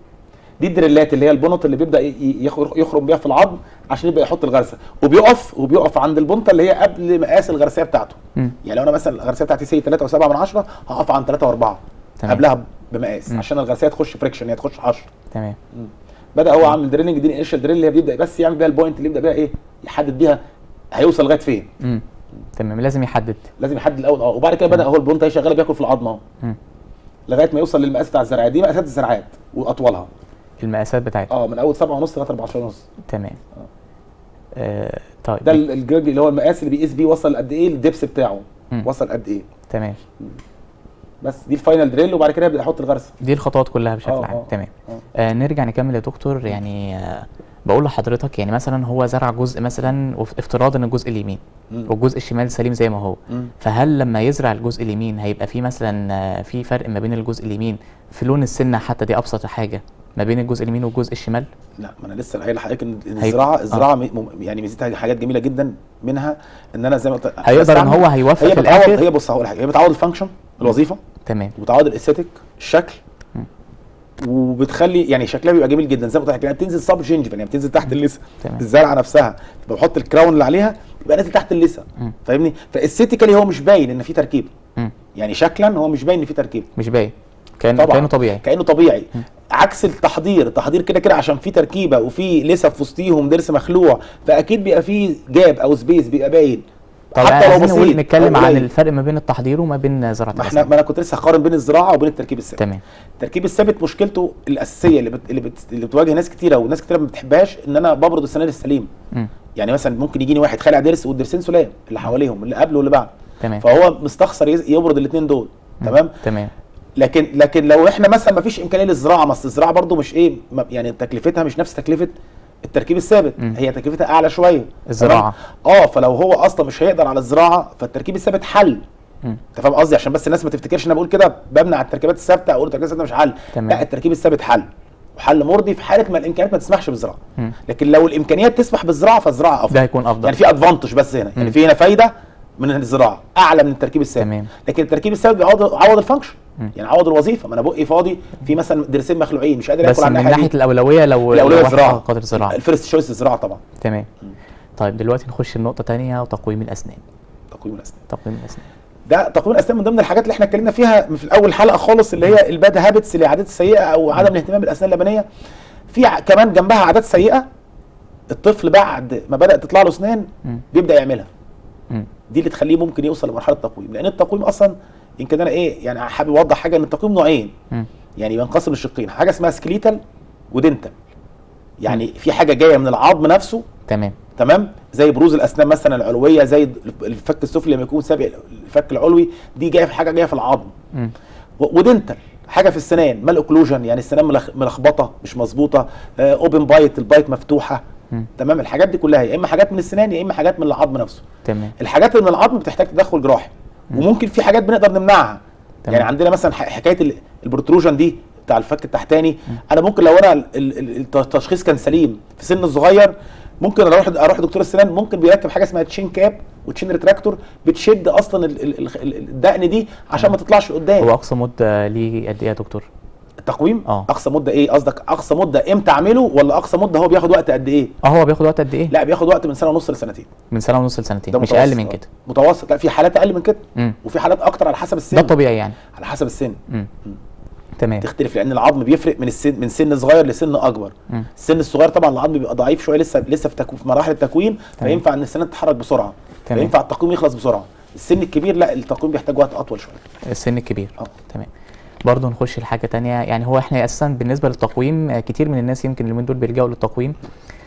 Speaker 4: دي الدريلات اللي هي البنط اللي بيبدا ي- يخر- يخرم بيها في العظم عشان يبدا يحط الغرسه وبيقف وبيقف عند البنطه اللي هي قبل مقاس الغرسيه بتاعته
Speaker 3: مم.
Speaker 4: يعني لو انا مثلا الغرسيه بتاعتي سي 3 و7 من 10 هقف عند 3 و4
Speaker 3: تمام.
Speaker 4: قبلها بمقاس
Speaker 3: مم.
Speaker 4: عشان الغرسيه تخش فريكشن هي تخش 10
Speaker 3: تمام
Speaker 4: بدا هو عامل دريلنج دي الانيشال دريل اللي هي بيبدا بس يعمل بيها البوينت اللي يبدا بيها ايه يحدد بيها هيوصل لغايه فين
Speaker 3: امم تمام لازم يحدد
Speaker 4: لازم يحدد الاول اه وبعد كده بدا هو البونت هي شغاله بياكل في العظمه اهو
Speaker 3: مم.
Speaker 4: لغايه ما يوصل للمقاس بتاع الزراعات دي مقاسات الزراعات واطولها
Speaker 3: المقاسات بتاعتها
Speaker 4: اه من اول 7 ونص لغايه 14 ونص
Speaker 3: تمام آه طيب
Speaker 4: ده ال- الجرج اللي هو المقاس اللي بيقيس بيه وصل قد ايه الدبس بتاعه
Speaker 3: مم.
Speaker 4: وصل قد ايه
Speaker 3: تمام
Speaker 4: بس دي الفاينل دريل وبعد كده يبدا يحط الغرسه
Speaker 3: دي الخطوات كلها بشكل
Speaker 4: آه،
Speaker 3: عام
Speaker 4: آه،
Speaker 3: تمام
Speaker 4: آه.
Speaker 3: آه نرجع نكمل يا دكتور يعني آه بقول لحضرتك يعني مثلا هو زرع جزء مثلا وف- افتراض ان الجزء اليمين
Speaker 4: مم.
Speaker 3: والجزء الشمال سليم زي ما هو
Speaker 4: مم.
Speaker 3: فهل لما يزرع الجزء اليمين هيبقى في مثلا آه، في فرق ما بين الجزء اليمين في لون السنه حتى دي ابسط حاجه ما بين الجزء اليمين والجزء الشمال
Speaker 4: لا ما انا لسه قايل لحضرتك ان إن
Speaker 3: هي-
Speaker 4: الزراعه
Speaker 3: آه.
Speaker 4: الزراعه م- م- يعني ميزتها حاجات جميله جدا منها ان انا زي ما قلت
Speaker 3: هيقدر ان
Speaker 4: بستعمل-
Speaker 3: هو هيوفق
Speaker 4: هي
Speaker 3: في
Speaker 4: بتعوض
Speaker 3: الاخر
Speaker 4: هي بص هقول حاجه هي بتعوض الفانكشن الوظيفه
Speaker 3: تمام
Speaker 4: وبتعوض الاستيتيك الشكل
Speaker 3: مم.
Speaker 4: وبتخلي يعني شكلها بيبقى جميل جدا زي ما قلت لك يعني بتنزل سب جينجفال يعني بتنزل تحت اللثه
Speaker 3: تمام.
Speaker 4: الزرعه نفسها بحط الكراون اللي عليها يبقى نازل تحت اللثه
Speaker 3: مم.
Speaker 4: فاهمني فاستيتيكالي هو مش باين ان في تركيب
Speaker 3: مم.
Speaker 4: يعني شكلا هو مش باين ان في تركيب
Speaker 3: مش باين كان
Speaker 4: طبعا
Speaker 3: كانه طبيعي
Speaker 4: كانه طبيعي عكس التحضير التحضير كده كده عشان في تركيبه وفي لسه في وسطيهم ضرس مخلوع فاكيد بيبقى في جاب او سبيس بيبقى باين
Speaker 3: طب
Speaker 4: حتى لو
Speaker 3: عايزين نقول
Speaker 4: بسيط
Speaker 3: نتكلم
Speaker 4: أو
Speaker 3: عن
Speaker 4: قليل.
Speaker 3: الفرق ما بين التحضير وما بين زراعه
Speaker 4: ما احنا
Speaker 3: الأسنان.
Speaker 4: ما انا كنت لسه هقارن بين الزراعه وبين التركيب الثابت
Speaker 3: تمام
Speaker 4: التركيب الثابت مشكلته الاساسيه اللي بت... اللي, بت... اللي بتواجه ناس كتيره وناس كتيره ما بتحبهاش ان انا ببرد السنان السليم
Speaker 3: مم.
Speaker 4: يعني مثلا ممكن يجيني واحد خالع ضرس والضرسين سلام اللي حواليهم اللي قبله واللي بعده
Speaker 3: تمام
Speaker 4: فهو مستخسر يز- يبرد الاثنين دول
Speaker 3: مم.
Speaker 4: تمام
Speaker 3: تمام
Speaker 4: لكن لكن لو احنا مثلا ما فيش امكانيه للزراعه ما اصل الزراعه برضو مش ايه ما- يعني تكلفتها مش نفس تكلفه التركيب الثابت
Speaker 3: مم.
Speaker 4: هي تكلفتها اعلى شويه
Speaker 3: الزراعة.
Speaker 4: تمام؟ اه فلو هو اصلا مش هيقدر على الزراعه فالتركيب الثابت حل
Speaker 3: مم.
Speaker 4: انت فاهم قصدي عشان بس الناس ما تفتكرش ان انا بقول كده بمنع التركيبات الثابته او التركيبات الثابته مش حل
Speaker 3: تمام.
Speaker 4: لا التركيب الثابت حل وحل مرضي في حاله ما الامكانيات ما تسمحش بالزراعه
Speaker 3: مم.
Speaker 4: لكن لو الامكانيات تسمح بالزراعه فالزراعه افضل
Speaker 3: ده هيكون افضل
Speaker 4: يعني في ادفانتج بس هنا يعني
Speaker 3: مم.
Speaker 4: في هنا فايده من الزراعه اعلى من التركيب الثابت
Speaker 3: تمام.
Speaker 4: لكن التركيب الثابت بيعوض عوض الفانكشن
Speaker 3: مم.
Speaker 4: يعني عوض الوظيفه ما انا بقي فاضي في مثلا ضرسين مخلوعين مش قادر
Speaker 3: بس
Speaker 4: اكل عن
Speaker 3: من
Speaker 4: الناحيه
Speaker 3: ناحيه
Speaker 4: دي
Speaker 3: الاولويه لو
Speaker 4: الاولويه
Speaker 3: لو واحد
Speaker 4: الزراعه
Speaker 3: قادر زراعه
Speaker 4: الفيرست شويس الزراعه طبعا
Speaker 3: تمام طيب دلوقتي نخش النقطه تانية وتقويم الاسنان
Speaker 4: تقويم الاسنان
Speaker 3: تقويم الاسنان
Speaker 4: ده تقويم الاسنان من ضمن الحاجات اللي احنا اتكلمنا فيها في الاول حلقه خالص اللي هي الباد هابتس اللي هي عادات السيئه او عدم الاهتمام بالاسنان اللبنيه في ع- كمان جنبها عادات سيئه الطفل بعد ما بدات تطلع له اسنان
Speaker 3: مم.
Speaker 4: بيبدا يعملها
Speaker 3: مم.
Speaker 4: دي اللي تخليه ممكن يوصل لمرحله التقويم لان التقويم اصلا يمكن انا ايه يعني حابب اوضح حاجه ان التقويم نوعين
Speaker 3: مم.
Speaker 4: يعني بينقسم لشقين حاجه اسمها سكليتال ودنتال يعني في حاجه جايه من العظم نفسه
Speaker 3: تمام
Speaker 4: تمام زي بروز الاسنان مثلا العلويه زي الفك السفلي لما يكون سابق الفك العلوي دي جايه في حاجه جايه في العظم
Speaker 3: مم.
Speaker 4: و- ودنتال حاجه في السنان مال اوكلوجن يعني السنان ملخ- ملخبطه مش مظبوطه اوبن بايت البايت مفتوحه
Speaker 3: مم.
Speaker 4: تمام الحاجات دي كلها يا اما حاجات من السنان يا اما حاجات من العظم نفسه
Speaker 3: تمام
Speaker 4: الحاجات اللي من العظم بتحتاج تدخل جراحي وممكن في حاجات بنقدر نمنعها
Speaker 3: تمام.
Speaker 4: يعني عندنا مثلا ح- حكايه ال- البروتروجن دي بتاع الفك التحتاني انا ممكن لو انا ال- ال- ال- التشخيص كان سليم في سن صغير ممكن اروح اروح دكتور السنان ممكن بيركب حاجه اسمها تشين كاب وتشين ريتراكتور بتشد اصلا ال- ال- ال- ال- الدقن دي عشان ما تطلعش لقدام
Speaker 3: هو اقصى مده ليه قد ايه يا دكتور
Speaker 4: التقويم
Speaker 3: اه.
Speaker 4: اقصى مده ايه قصدك اقصى مده امتى اعمله ولا اقصى مده هو بياخد وقت قد ايه
Speaker 3: اه هو بياخد وقت قد ايه
Speaker 4: لا بياخد وقت من سنه ونص لسنتين
Speaker 3: من سنه ونص لسنتين
Speaker 4: ده
Speaker 3: مش
Speaker 4: متوسط.
Speaker 3: اقل من
Speaker 4: آه.
Speaker 3: كده
Speaker 4: متوسط لا في حالات اقل من كده
Speaker 3: مم.
Speaker 4: وفي حالات اكتر على حسب السن
Speaker 3: ده الطبيعي يعني
Speaker 4: على حسب السن
Speaker 3: مم. تمام
Speaker 4: تختلف لان العظم بيفرق من السن من سن صغير لسن اكبر
Speaker 3: مم.
Speaker 4: السن الصغير طبعا العظم بيبقى ضعيف شويه لسه لسه في, تكو في مراحل التكوين
Speaker 3: تمام.
Speaker 4: فينفع ان السنان تتحرك بسرعه
Speaker 3: تمام.
Speaker 4: فينفع التقويم يخلص بسرعه السن الكبير لا التقويم بيحتاج وقت اطول شويه
Speaker 3: السن الكبير
Speaker 4: اه.
Speaker 3: تمام برضه نخش لحاجه تانية يعني هو احنا اساسا بالنسبه للتقويم آه، كتير من الناس يمكن اليومين دول بيلجأوا للتقويم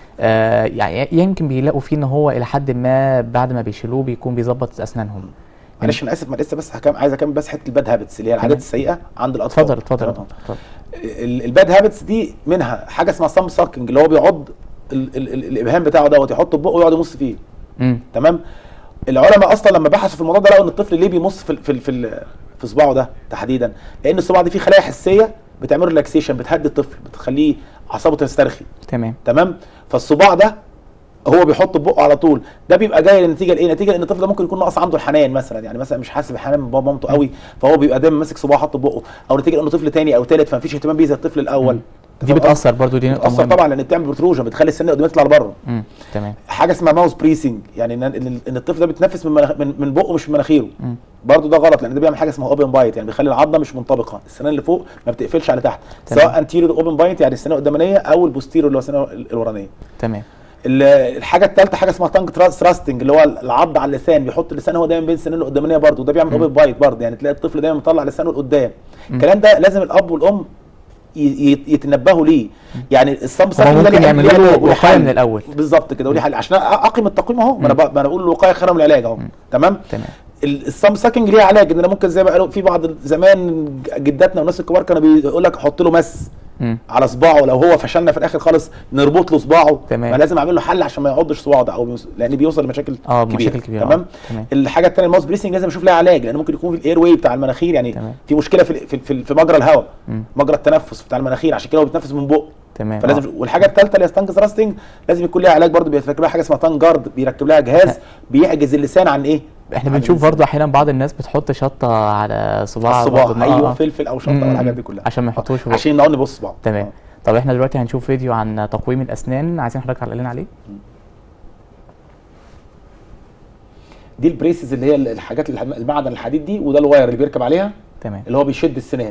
Speaker 3: آه يعني يمكن بيلاقوا فيه ان هو الى حد ما بعد ما بيشيلوه بيكون بيظبط اسنانهم
Speaker 4: معلش انا اسف ما لسه بس هكمل عايز اكمل بس حته الباد هابتس اللي هي العادات
Speaker 3: تمام.
Speaker 4: السيئه عند الاطفال
Speaker 3: اتفضل اتفضل
Speaker 4: تمام؟
Speaker 3: اتفضل
Speaker 4: ال- الباد هابتس دي منها حاجه اسمها سام ساركنج اللي هو بيعض ال ال ال الابهام بتاعه دوت يحطه في بقه ويقعد يمص فيه
Speaker 3: امم
Speaker 4: تمام العلماء اصلا لما بحثوا في الموضوع ده لقوا ان الطفل ليه بيمص في ال- في ال- في ال- في صباعه ده تحديدا لان الصباع دي فيه خلايا حسيه بتعمل ريلاكسيشن بتهدي الطفل بتخليه اعصابه تسترخي
Speaker 3: تمام
Speaker 4: تمام فالصباع ده هو بيحط بقه على طول ده بيبقى جاي لنتيجه لايه نتيجه ان الطفل ده ممكن يكون ناقص عنده الحنان مثلا يعني مثلا مش حاسس بحنان من بابا ومامته قوي فهو بيبقى دايما ماسك صباعه حاطه بقه او نتيجه انه طفل تاني او تالت فمفيش اهتمام بيه زي الطفل الاول
Speaker 3: دي
Speaker 4: فاهم قصدي؟
Speaker 3: بتاثر برضو دي نقطه
Speaker 4: بتاثر
Speaker 3: مهمه
Speaker 4: طبعا لان بتعمل بروتروجن بتخلي السن قدام يطلع لبره
Speaker 3: امم تمام
Speaker 4: حاجه اسمها ماوس بريسنج يعني ان ان إن الطفل ده بيتنفس من مناخ- من من بقه مش من مناخيره
Speaker 3: مم.
Speaker 4: برضه ده غلط لان ده بيعمل حاجه اسمها اوبن بايت يعني بيخلي العضله مش منطبقه السنان اللي فوق ما بتقفلش على تحت
Speaker 3: تمام.
Speaker 4: سواء انتيريور اوبن بايت يعني السنان القدامانيه او البوستيريور اللي هو السنان الورانيه
Speaker 3: تمام
Speaker 4: ال- الحاجه الثالثه حاجه اسمها تانج ثراستنج اللي هو العض على اللسان بيحط اللسان هو دايما بين السنان القدامانيه برضه ده بيعمل اوبن بايت برضه يعني تلاقي الطفل دايما مطلع لسانه لقدام الكلام ده لازم الاب والام ي- ي- يتنبهوا ليه يعني الصب
Speaker 3: هما ممكن يعملوا له وقاية من الأول.
Speaker 4: بالظبط كده وليه حل عشان اقيم التقويم اهو ما انا ب- ما انا بقول الوقايه خير من العلاج اهو تمام
Speaker 3: تمام
Speaker 4: الصم ساكنج ليه علاج ان انا ممكن زي ما قالوا في بعض زمان جداتنا والناس الكبار كانوا بيقول لك حط له مس
Speaker 3: مم.
Speaker 4: على صباعه لو هو فشلنا في الاخر خالص نربط له صباعه
Speaker 3: تمام.
Speaker 4: ما لازم اعمل له حل عشان ما يعضش صباعه ده او بيوصل لان بيوصل لمشاكل
Speaker 3: اه
Speaker 4: كبيره
Speaker 3: مشاكل كبيره
Speaker 4: تمام
Speaker 3: آه. تمام
Speaker 4: الحاجه الثانيه الماوس بريسنج لازم اشوف لها علاج لان ممكن يكون في الاير واي بتاع المناخير يعني
Speaker 3: تمام.
Speaker 4: في مشكله في في في, في مجرى الهواء
Speaker 3: مم.
Speaker 4: مجرى التنفس بتاع المناخير عشان كده هو بيتنفس من بقه
Speaker 3: تمام
Speaker 4: فلازم
Speaker 3: آه.
Speaker 4: والحاجه الثالثه اللي هي ستانج ثراستنج لازم يكون لها علاج برضه بيركب لها حاجه اسمها تانج جارد بيركب لها جهاز بيحجز اللسان عن ايه؟
Speaker 3: احنا
Speaker 4: عن
Speaker 3: بنشوف
Speaker 4: اللسان.
Speaker 3: برضو احيانا بعض الناس بتحط شطه على صباع
Speaker 4: الصباع
Speaker 3: برضو. آه،
Speaker 4: ايوه
Speaker 3: آه.
Speaker 4: فلفل او شطه
Speaker 3: مم.
Speaker 4: والحاجات دي كلها
Speaker 3: عشان ما يحطوش في بقه.
Speaker 4: عشان نقعد نبص بعض
Speaker 3: تمام طب احنا دلوقتي هنشوف فيديو عن تقويم الاسنان عايزين حضرتك تعلق لنا عليه
Speaker 4: دي البريسز اللي هي الحاجات الح- المعدن الحديد دي وده الواير اللي بيركب عليها
Speaker 3: تمام
Speaker 4: اللي هو بيشد السنان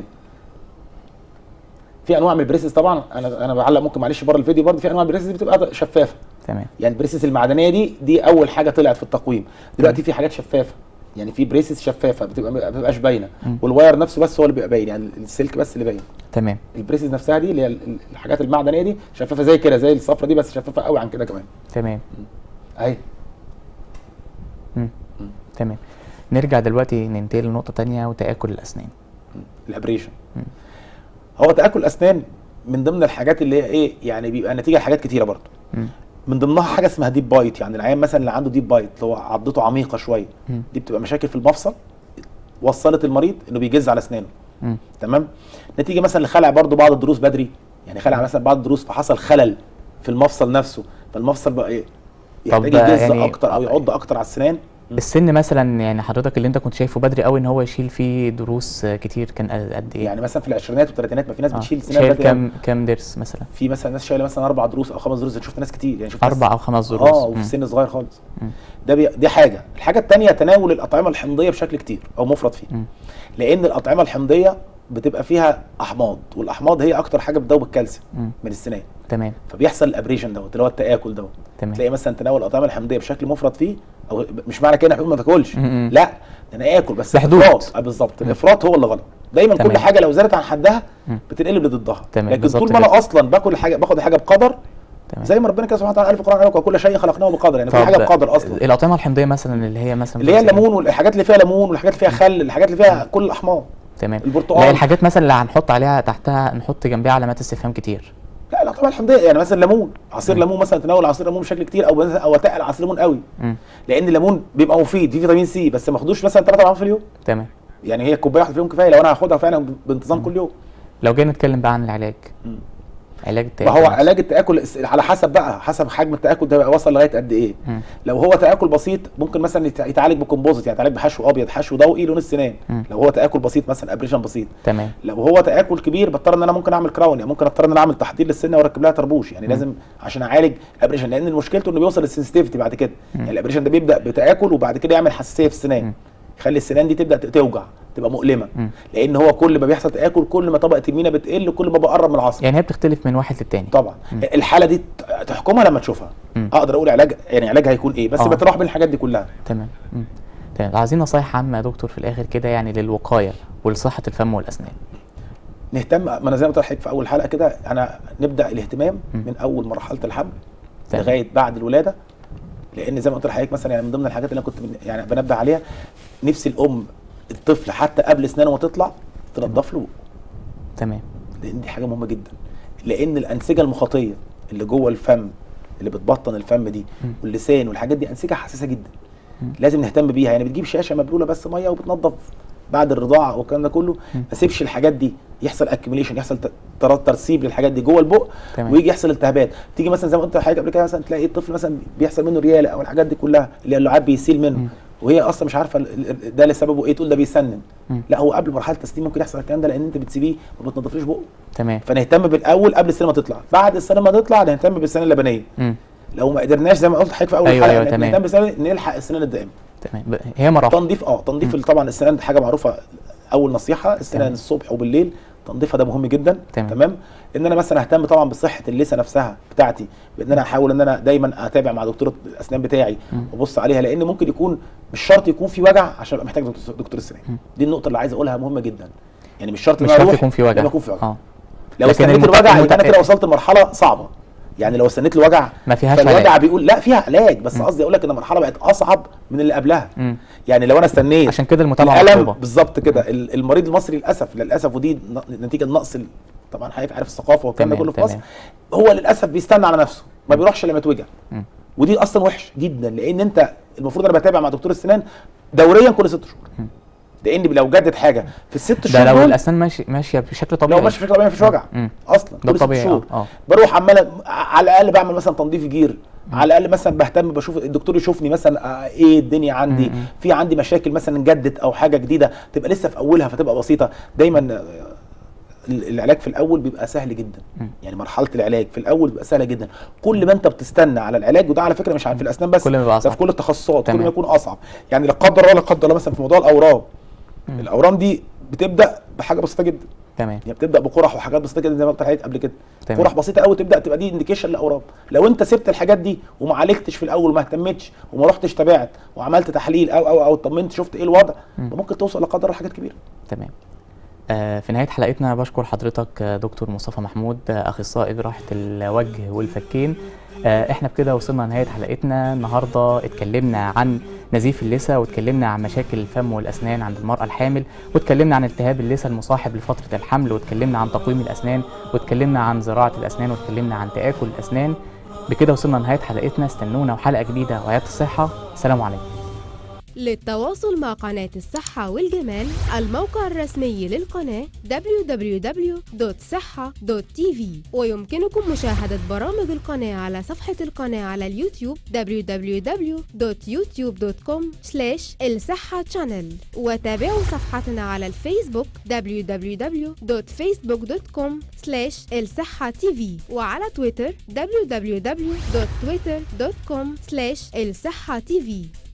Speaker 4: في انواع من البريسز طبعا انا انا بعلق ممكن معلش بره الفيديو برضه في انواع من البريسز بتبقى شفافه
Speaker 3: تمام
Speaker 4: يعني البريسز المعدنيه دي دي اول حاجه طلعت في التقويم دلوقتي في حاجات شفافه يعني في بريسز شفافه بتبقى ما بتبقاش باينه
Speaker 3: مم.
Speaker 4: والواير نفسه بس هو اللي بيبقى باين يعني السلك بس اللي باين
Speaker 3: تمام
Speaker 4: البريسز نفسها دي اللي هي ال- الحاجات المعدنيه دي شفافه زي كده زي الصفرة دي بس شفافه قوي عن كده كمان
Speaker 3: تمام
Speaker 4: اهي
Speaker 3: مم. تمام نرجع دلوقتي ننتقل لنقطه تانية وتاكل الاسنان
Speaker 4: الابريشن هو تاكل الاسنان من ضمن الحاجات اللي هي ايه يعني بيبقى نتيجه لحاجات كتيره برضه
Speaker 3: مم.
Speaker 4: من ضمنها حاجه اسمها ديب بايت يعني العيان مثلا اللي عنده ديب بايت اللي هو عضته عميقه شويه
Speaker 3: مم.
Speaker 4: دي بتبقى مشاكل في المفصل وصلت المريض انه بيجز على اسنانه
Speaker 3: مم.
Speaker 4: تمام نتيجه مثلا لخلع برضه بعض الضروس بدري يعني خلع مثلا بعض الضروس فحصل خلل في المفصل نفسه فالمفصل بقى ايه
Speaker 3: طب
Speaker 4: يحتاج يجز
Speaker 3: يعني-
Speaker 4: اكتر او يعض اكتر على السنان
Speaker 3: السن مثلا يعني حضرتك اللي انت كنت شايفه بدري قوي ان هو يشيل فيه دروس آه، كتير كان قد قد ايه
Speaker 4: يعني مثلا في العشرينات والثلاثينات ما في ناس
Speaker 3: آه.
Speaker 4: بتشيل سنان
Speaker 3: شايل
Speaker 4: بدري
Speaker 3: كام كام درس مثلا
Speaker 4: في مثلا ناس شايله مثلا اربع دروس او خمس دروس شفت ناس كتير يعني شفت ناس-
Speaker 3: اربع او خمس دروس
Speaker 4: اه وفي
Speaker 3: مم.
Speaker 4: سن صغير خالص
Speaker 3: مم.
Speaker 4: ده بي... دي حاجه الحاجه الثانيه تناول الاطعمه الحمضيه بشكل كتير او مفرط فيه
Speaker 3: مم.
Speaker 4: لان الاطعمه الحمضيه بتبقى فيها احماض والاحماض هي اكتر حاجه بتذوب الكالسيوم
Speaker 3: مم.
Speaker 4: من السنان
Speaker 3: تمام
Speaker 4: فبيحصل الابريشن دوت اللي هو التاكل دوت
Speaker 3: تمام
Speaker 4: تلاقي مثلا تناول الاطعمه الحمضيه بشكل مفرط فيه او مش معنى كده إن ما تاكلش
Speaker 3: م-م.
Speaker 4: لا ده انا اكل بس
Speaker 3: بحدود.
Speaker 4: الافراط آه بالظبط الافراط هو اللي غلط دايما
Speaker 3: تمام.
Speaker 4: كل حاجه لو زادت عن حدها
Speaker 3: م.
Speaker 4: بتنقلب لضدها
Speaker 3: تمام،
Speaker 4: لكن
Speaker 3: بالظبط
Speaker 4: طول ما
Speaker 3: كده.
Speaker 4: انا اصلا باكل حاجه باخد حاجه بقدر
Speaker 3: تمام
Speaker 4: زي ما ربنا كده سبحانه وتعالى قال في القران قال وكل شيء خلقناه بقدر يعني كل
Speaker 3: طب
Speaker 4: حاجه بقدر اصلا
Speaker 3: الاطعمه الحمضيه مثلا اللي هي مثلا
Speaker 4: اللي هي
Speaker 3: بتبقى زي-
Speaker 4: الليمون والحاجات اللي فيها ليمون والحاجات اللي فيها خل الحاجات اللي فيها كل الاحماض
Speaker 3: تمام
Speaker 4: البرتقال.
Speaker 3: لا الحاجات مثلا اللي هنحط عليها تحتها نحط جنبها علامات استفهام كتير
Speaker 4: لا الاطعمه الحمضيه يعني مثلا ليمون عصير ليمون مثلا تناول عصير ليمون بشكل كتير او مثلا او تقل عصير ليمون قوي
Speaker 3: مم.
Speaker 4: لان الليمون بيبقى مفيد فيه فيتامين سي بس ما اخدوش مثلا ثلاث اضعاف في اليوم
Speaker 3: تمام
Speaker 4: يعني هي كوبايه واحده في اليوم كفايه لو انا هاخدها فعلا بانتظام كل يوم
Speaker 3: لو جينا نتكلم بقى عن العلاج
Speaker 4: مم.
Speaker 3: علاج
Speaker 4: ما
Speaker 3: التآكل
Speaker 4: هو
Speaker 3: نفسه.
Speaker 4: علاج التاكل على حسب بقى حسب حجم التاكل ده بقى وصل لغايه قد ايه
Speaker 3: مم.
Speaker 4: لو هو تاكل بسيط ممكن مثلا يتع- يتعالج بكومبوزيت يعني يتعالج بحشو ابيض حشو ضوئي لون السنان
Speaker 3: مم.
Speaker 4: لو هو تاكل بسيط مثلا ابريشن بسيط
Speaker 3: تمام
Speaker 4: لو هو تاكل كبير بضطر ان انا ممكن اعمل كراون يعني ممكن اضطر ان انا اعمل تحضير للسنه واركب لها طربوش يعني لازم عشان اعالج ابريشن لان مشكلته انه بيوصل للسنسيتيفيتي بعد كده يعني الابريشن ده بيبدا بتاكل وبعد كده يعمل حساسيه في السنان
Speaker 3: مم.
Speaker 4: يخلي السنان دي تبدا توجع تبقى مؤلمه
Speaker 3: مم.
Speaker 4: لان هو كل ما بيحصل تاكل كل ما طبقه المينا بتقل كل ما بقرب من العصب
Speaker 3: يعني هي بتختلف من واحد للتاني
Speaker 4: طبعا الحاله دي ت- تحكمها لما تشوفها
Speaker 3: مم.
Speaker 4: اقدر اقول علاج يعني علاجها هيكون ايه بس
Speaker 3: آه.
Speaker 4: بتروح بين الحاجات دي كلها
Speaker 3: تمام مم. تمام عايزين نصايح عامه يا دكتور في الاخر كده يعني للوقايه ولصحه الفم والاسنان
Speaker 4: نهتم ما انا زي ما قلت لحضرتك في اول حلقه كده انا نبدا الاهتمام
Speaker 3: مم.
Speaker 4: من اول مرحله الحمل
Speaker 3: تمام.
Speaker 4: لغايه بعد الولاده لان زي ما قلت لحضرتك مثلا يعني من ضمن الحاجات اللي انا كنت بن- يعني بنبه عليها نفسي الام الطفل حتى قبل اسنانه ما تطلع تنضف له بقه.
Speaker 3: تمام
Speaker 4: لان دي حاجه مهمه جدا لان الانسجه المخاطيه اللي جوه الفم اللي بتبطن الفم دي
Speaker 3: مم.
Speaker 4: واللسان والحاجات دي انسجه حساسه جدا
Speaker 3: مم.
Speaker 4: لازم نهتم بيها يعني بتجيب شاشه مبلوله بس ميه وبتنظف بعد الرضاعه والكلام ده كله
Speaker 3: مم.
Speaker 4: ما سيبش الحاجات دي يحصل اكيميليشن يحصل ت- تر- ترسيب للحاجات دي جوه البق
Speaker 3: تمام.
Speaker 4: ويجي يحصل التهابات تيجي مثلا زي ما قلت لحضرتك قبل كده مثلا تلاقي الطفل مثلا بيحصل منه رياله او الحاجات دي كلها اللي اللعاب بيسيل منه
Speaker 3: مم.
Speaker 4: وهي اصلا مش عارفه ال- ال- ده لسببه ايه تقول ده بيسنن
Speaker 3: مم.
Speaker 4: لا هو قبل مرحله التسنين ممكن يحصل الكلام ده لان انت بتسيبيه ما بتنضفلوش بقه
Speaker 3: تمام
Speaker 4: فنهتم بالاول قبل السنه ما تطلع بعد السنه ما تطلع نهتم بالسنه اللبنيه
Speaker 3: مم.
Speaker 4: لو ما قدرناش زي ما قلت لحضرتك في اول
Speaker 3: أيوة،
Speaker 4: حلقه
Speaker 3: أيوة،
Speaker 4: إن
Speaker 3: تمام.
Speaker 4: نهتم بالسنه نلحق السنان الدائمه
Speaker 3: تمام ب- هي مراحل
Speaker 4: تنظيف اه تنظيف ال- طبعا السنان دي حاجه معروفه اول نصيحه السنان
Speaker 3: تمام.
Speaker 4: الصبح وبالليل تنظيفها ده مهم جدا
Speaker 3: تمام.
Speaker 4: تمام ان انا مثلا اهتم طبعا بصحه اللثه نفسها بتاعتي بان انا احاول ان انا دايما اتابع مع دكتور الاسنان بتاعي
Speaker 3: مم.
Speaker 4: وابص عليها لان ممكن يكون مش شرط يكون في وجع عشان ابقى محتاج دكتور, دكتور السنان
Speaker 3: مم.
Speaker 4: دي النقطه اللي عايز اقولها مهمه جدا يعني مش شرط إن
Speaker 3: مش
Speaker 4: أنا
Speaker 3: شرط
Speaker 4: أروح
Speaker 3: يكون في وجع
Speaker 4: لما يكون في وجع
Speaker 3: اه
Speaker 4: لو
Speaker 3: لكن
Speaker 4: استنيت
Speaker 3: المت-
Speaker 4: الوجع
Speaker 3: المت-
Speaker 4: يبقى انا كده وصلت لمرحله صعبه يعني لو استنيت الوجع
Speaker 3: ما فيهاش
Speaker 4: فالوجع
Speaker 3: علاج.
Speaker 4: بيقول لا فيها علاج بس
Speaker 3: مم.
Speaker 4: قصدي اقول لك ان المرحله بقت اصعب من اللي قبلها
Speaker 3: مم.
Speaker 4: يعني لو انا استنيت
Speaker 3: عشان كده المتابعه
Speaker 4: الالم
Speaker 3: مطلوبه
Speaker 4: بالظبط كده ال- المريض المصري للاسف للاسف ودي ن- نتيجه نقص ال- طبعا حضرتك عارف الثقافه والكلام ده
Speaker 3: تمام،
Speaker 4: كله في مصر
Speaker 3: تمام.
Speaker 4: هو للاسف بيستنى على نفسه ما بيروحش لما يتوجع
Speaker 3: مم.
Speaker 4: ودي اصلا وحش جدا لان انت المفروض انا بتابع مع دكتور السنان دوريا كل ست شهور
Speaker 3: مم.
Speaker 4: لان لو جدد حاجه في الست
Speaker 3: ده
Speaker 4: شهور
Speaker 3: لو
Speaker 4: دول
Speaker 3: الاسنان ماشي ماشيه بشكل طبيعي
Speaker 4: لو ماشي في طبيعي مفيش وجع
Speaker 3: مم.
Speaker 4: اصلا
Speaker 3: ده
Speaker 4: كل ست
Speaker 3: طبيعي
Speaker 4: شهور
Speaker 3: اه اه
Speaker 4: بروح عمال أ- على الاقل بعمل مثلا تنظيف جير على الاقل مثلا بهتم بشوف الدكتور يشوفني مثلا آه، ايه الدنيا عندي
Speaker 3: مم.
Speaker 4: في عندي مشاكل مثلا جدت او حاجه جديده تبقى لسه في اولها فتبقى بسيطه دايما آه، ال- العلاج في الاول بيبقى سهل جدا
Speaker 3: مم.
Speaker 4: يعني مرحله العلاج في الاول بيبقى سهله جدا كل ما انت بتستنى على العلاج وده على فكره مش في الاسنان بس
Speaker 3: كل ما يبقى
Speaker 4: ده
Speaker 3: أصعب.
Speaker 4: في كل التخصصات كل
Speaker 3: تمام.
Speaker 4: ما يكون اصعب يعني لا قدر الله لا قدر الله مثلا في موضوع الاورام
Speaker 3: مم.
Speaker 4: الاورام دي بتبدا بحاجه بسيطه جدا
Speaker 3: تمام
Speaker 4: يعني بتبدا بقرح وحاجات بسيطه جدا زي ما قلت لحضرتك قبل كده
Speaker 3: تمام.
Speaker 4: قرح بسيطه قوي تبدا تبقى دي انديكيشن لاورام لو انت سبت الحاجات دي وما عالجتش في الاول وما اهتمتش وما رحتش تابعت وعملت تحليل او او او طمنت شفت ايه الوضع
Speaker 3: مم.
Speaker 4: ممكن توصل لا قدر الله لحاجات كبيره
Speaker 3: تمام آه في نهاية حلقتنا بشكر حضرتك آه، دكتور مصطفى محمود آه، أخصائي جراحة الوجه والفكين آه احنا بكده وصلنا لنهاية حلقتنا النهاردة اتكلمنا عن نزيف اللثة واتكلمنا عن مشاكل الفم والأسنان عند المرأة الحامل واتكلمنا عن التهاب اللثة المصاحب لفترة الحمل واتكلمنا عن تقويم الأسنان واتكلمنا عن زراعة الأسنان واتكلمنا عن تآكل الأسنان بكده وصلنا لنهاية حلقتنا استنونا وحلقة جديدة وعيادة الصحة سلام عليكم
Speaker 2: للتواصل مع قناة الصحة والجمال الموقع الرسمي للقناة www.صحة.tv ويمكنكم مشاهدة برامج القناة على صفحة القناة على اليوتيوب www.youtube.com الصحة channel وتابعوا صفحتنا على الفيسبوك www.facebook.com الصحة tv وعلى تويتر www.twitter.com الصحة tv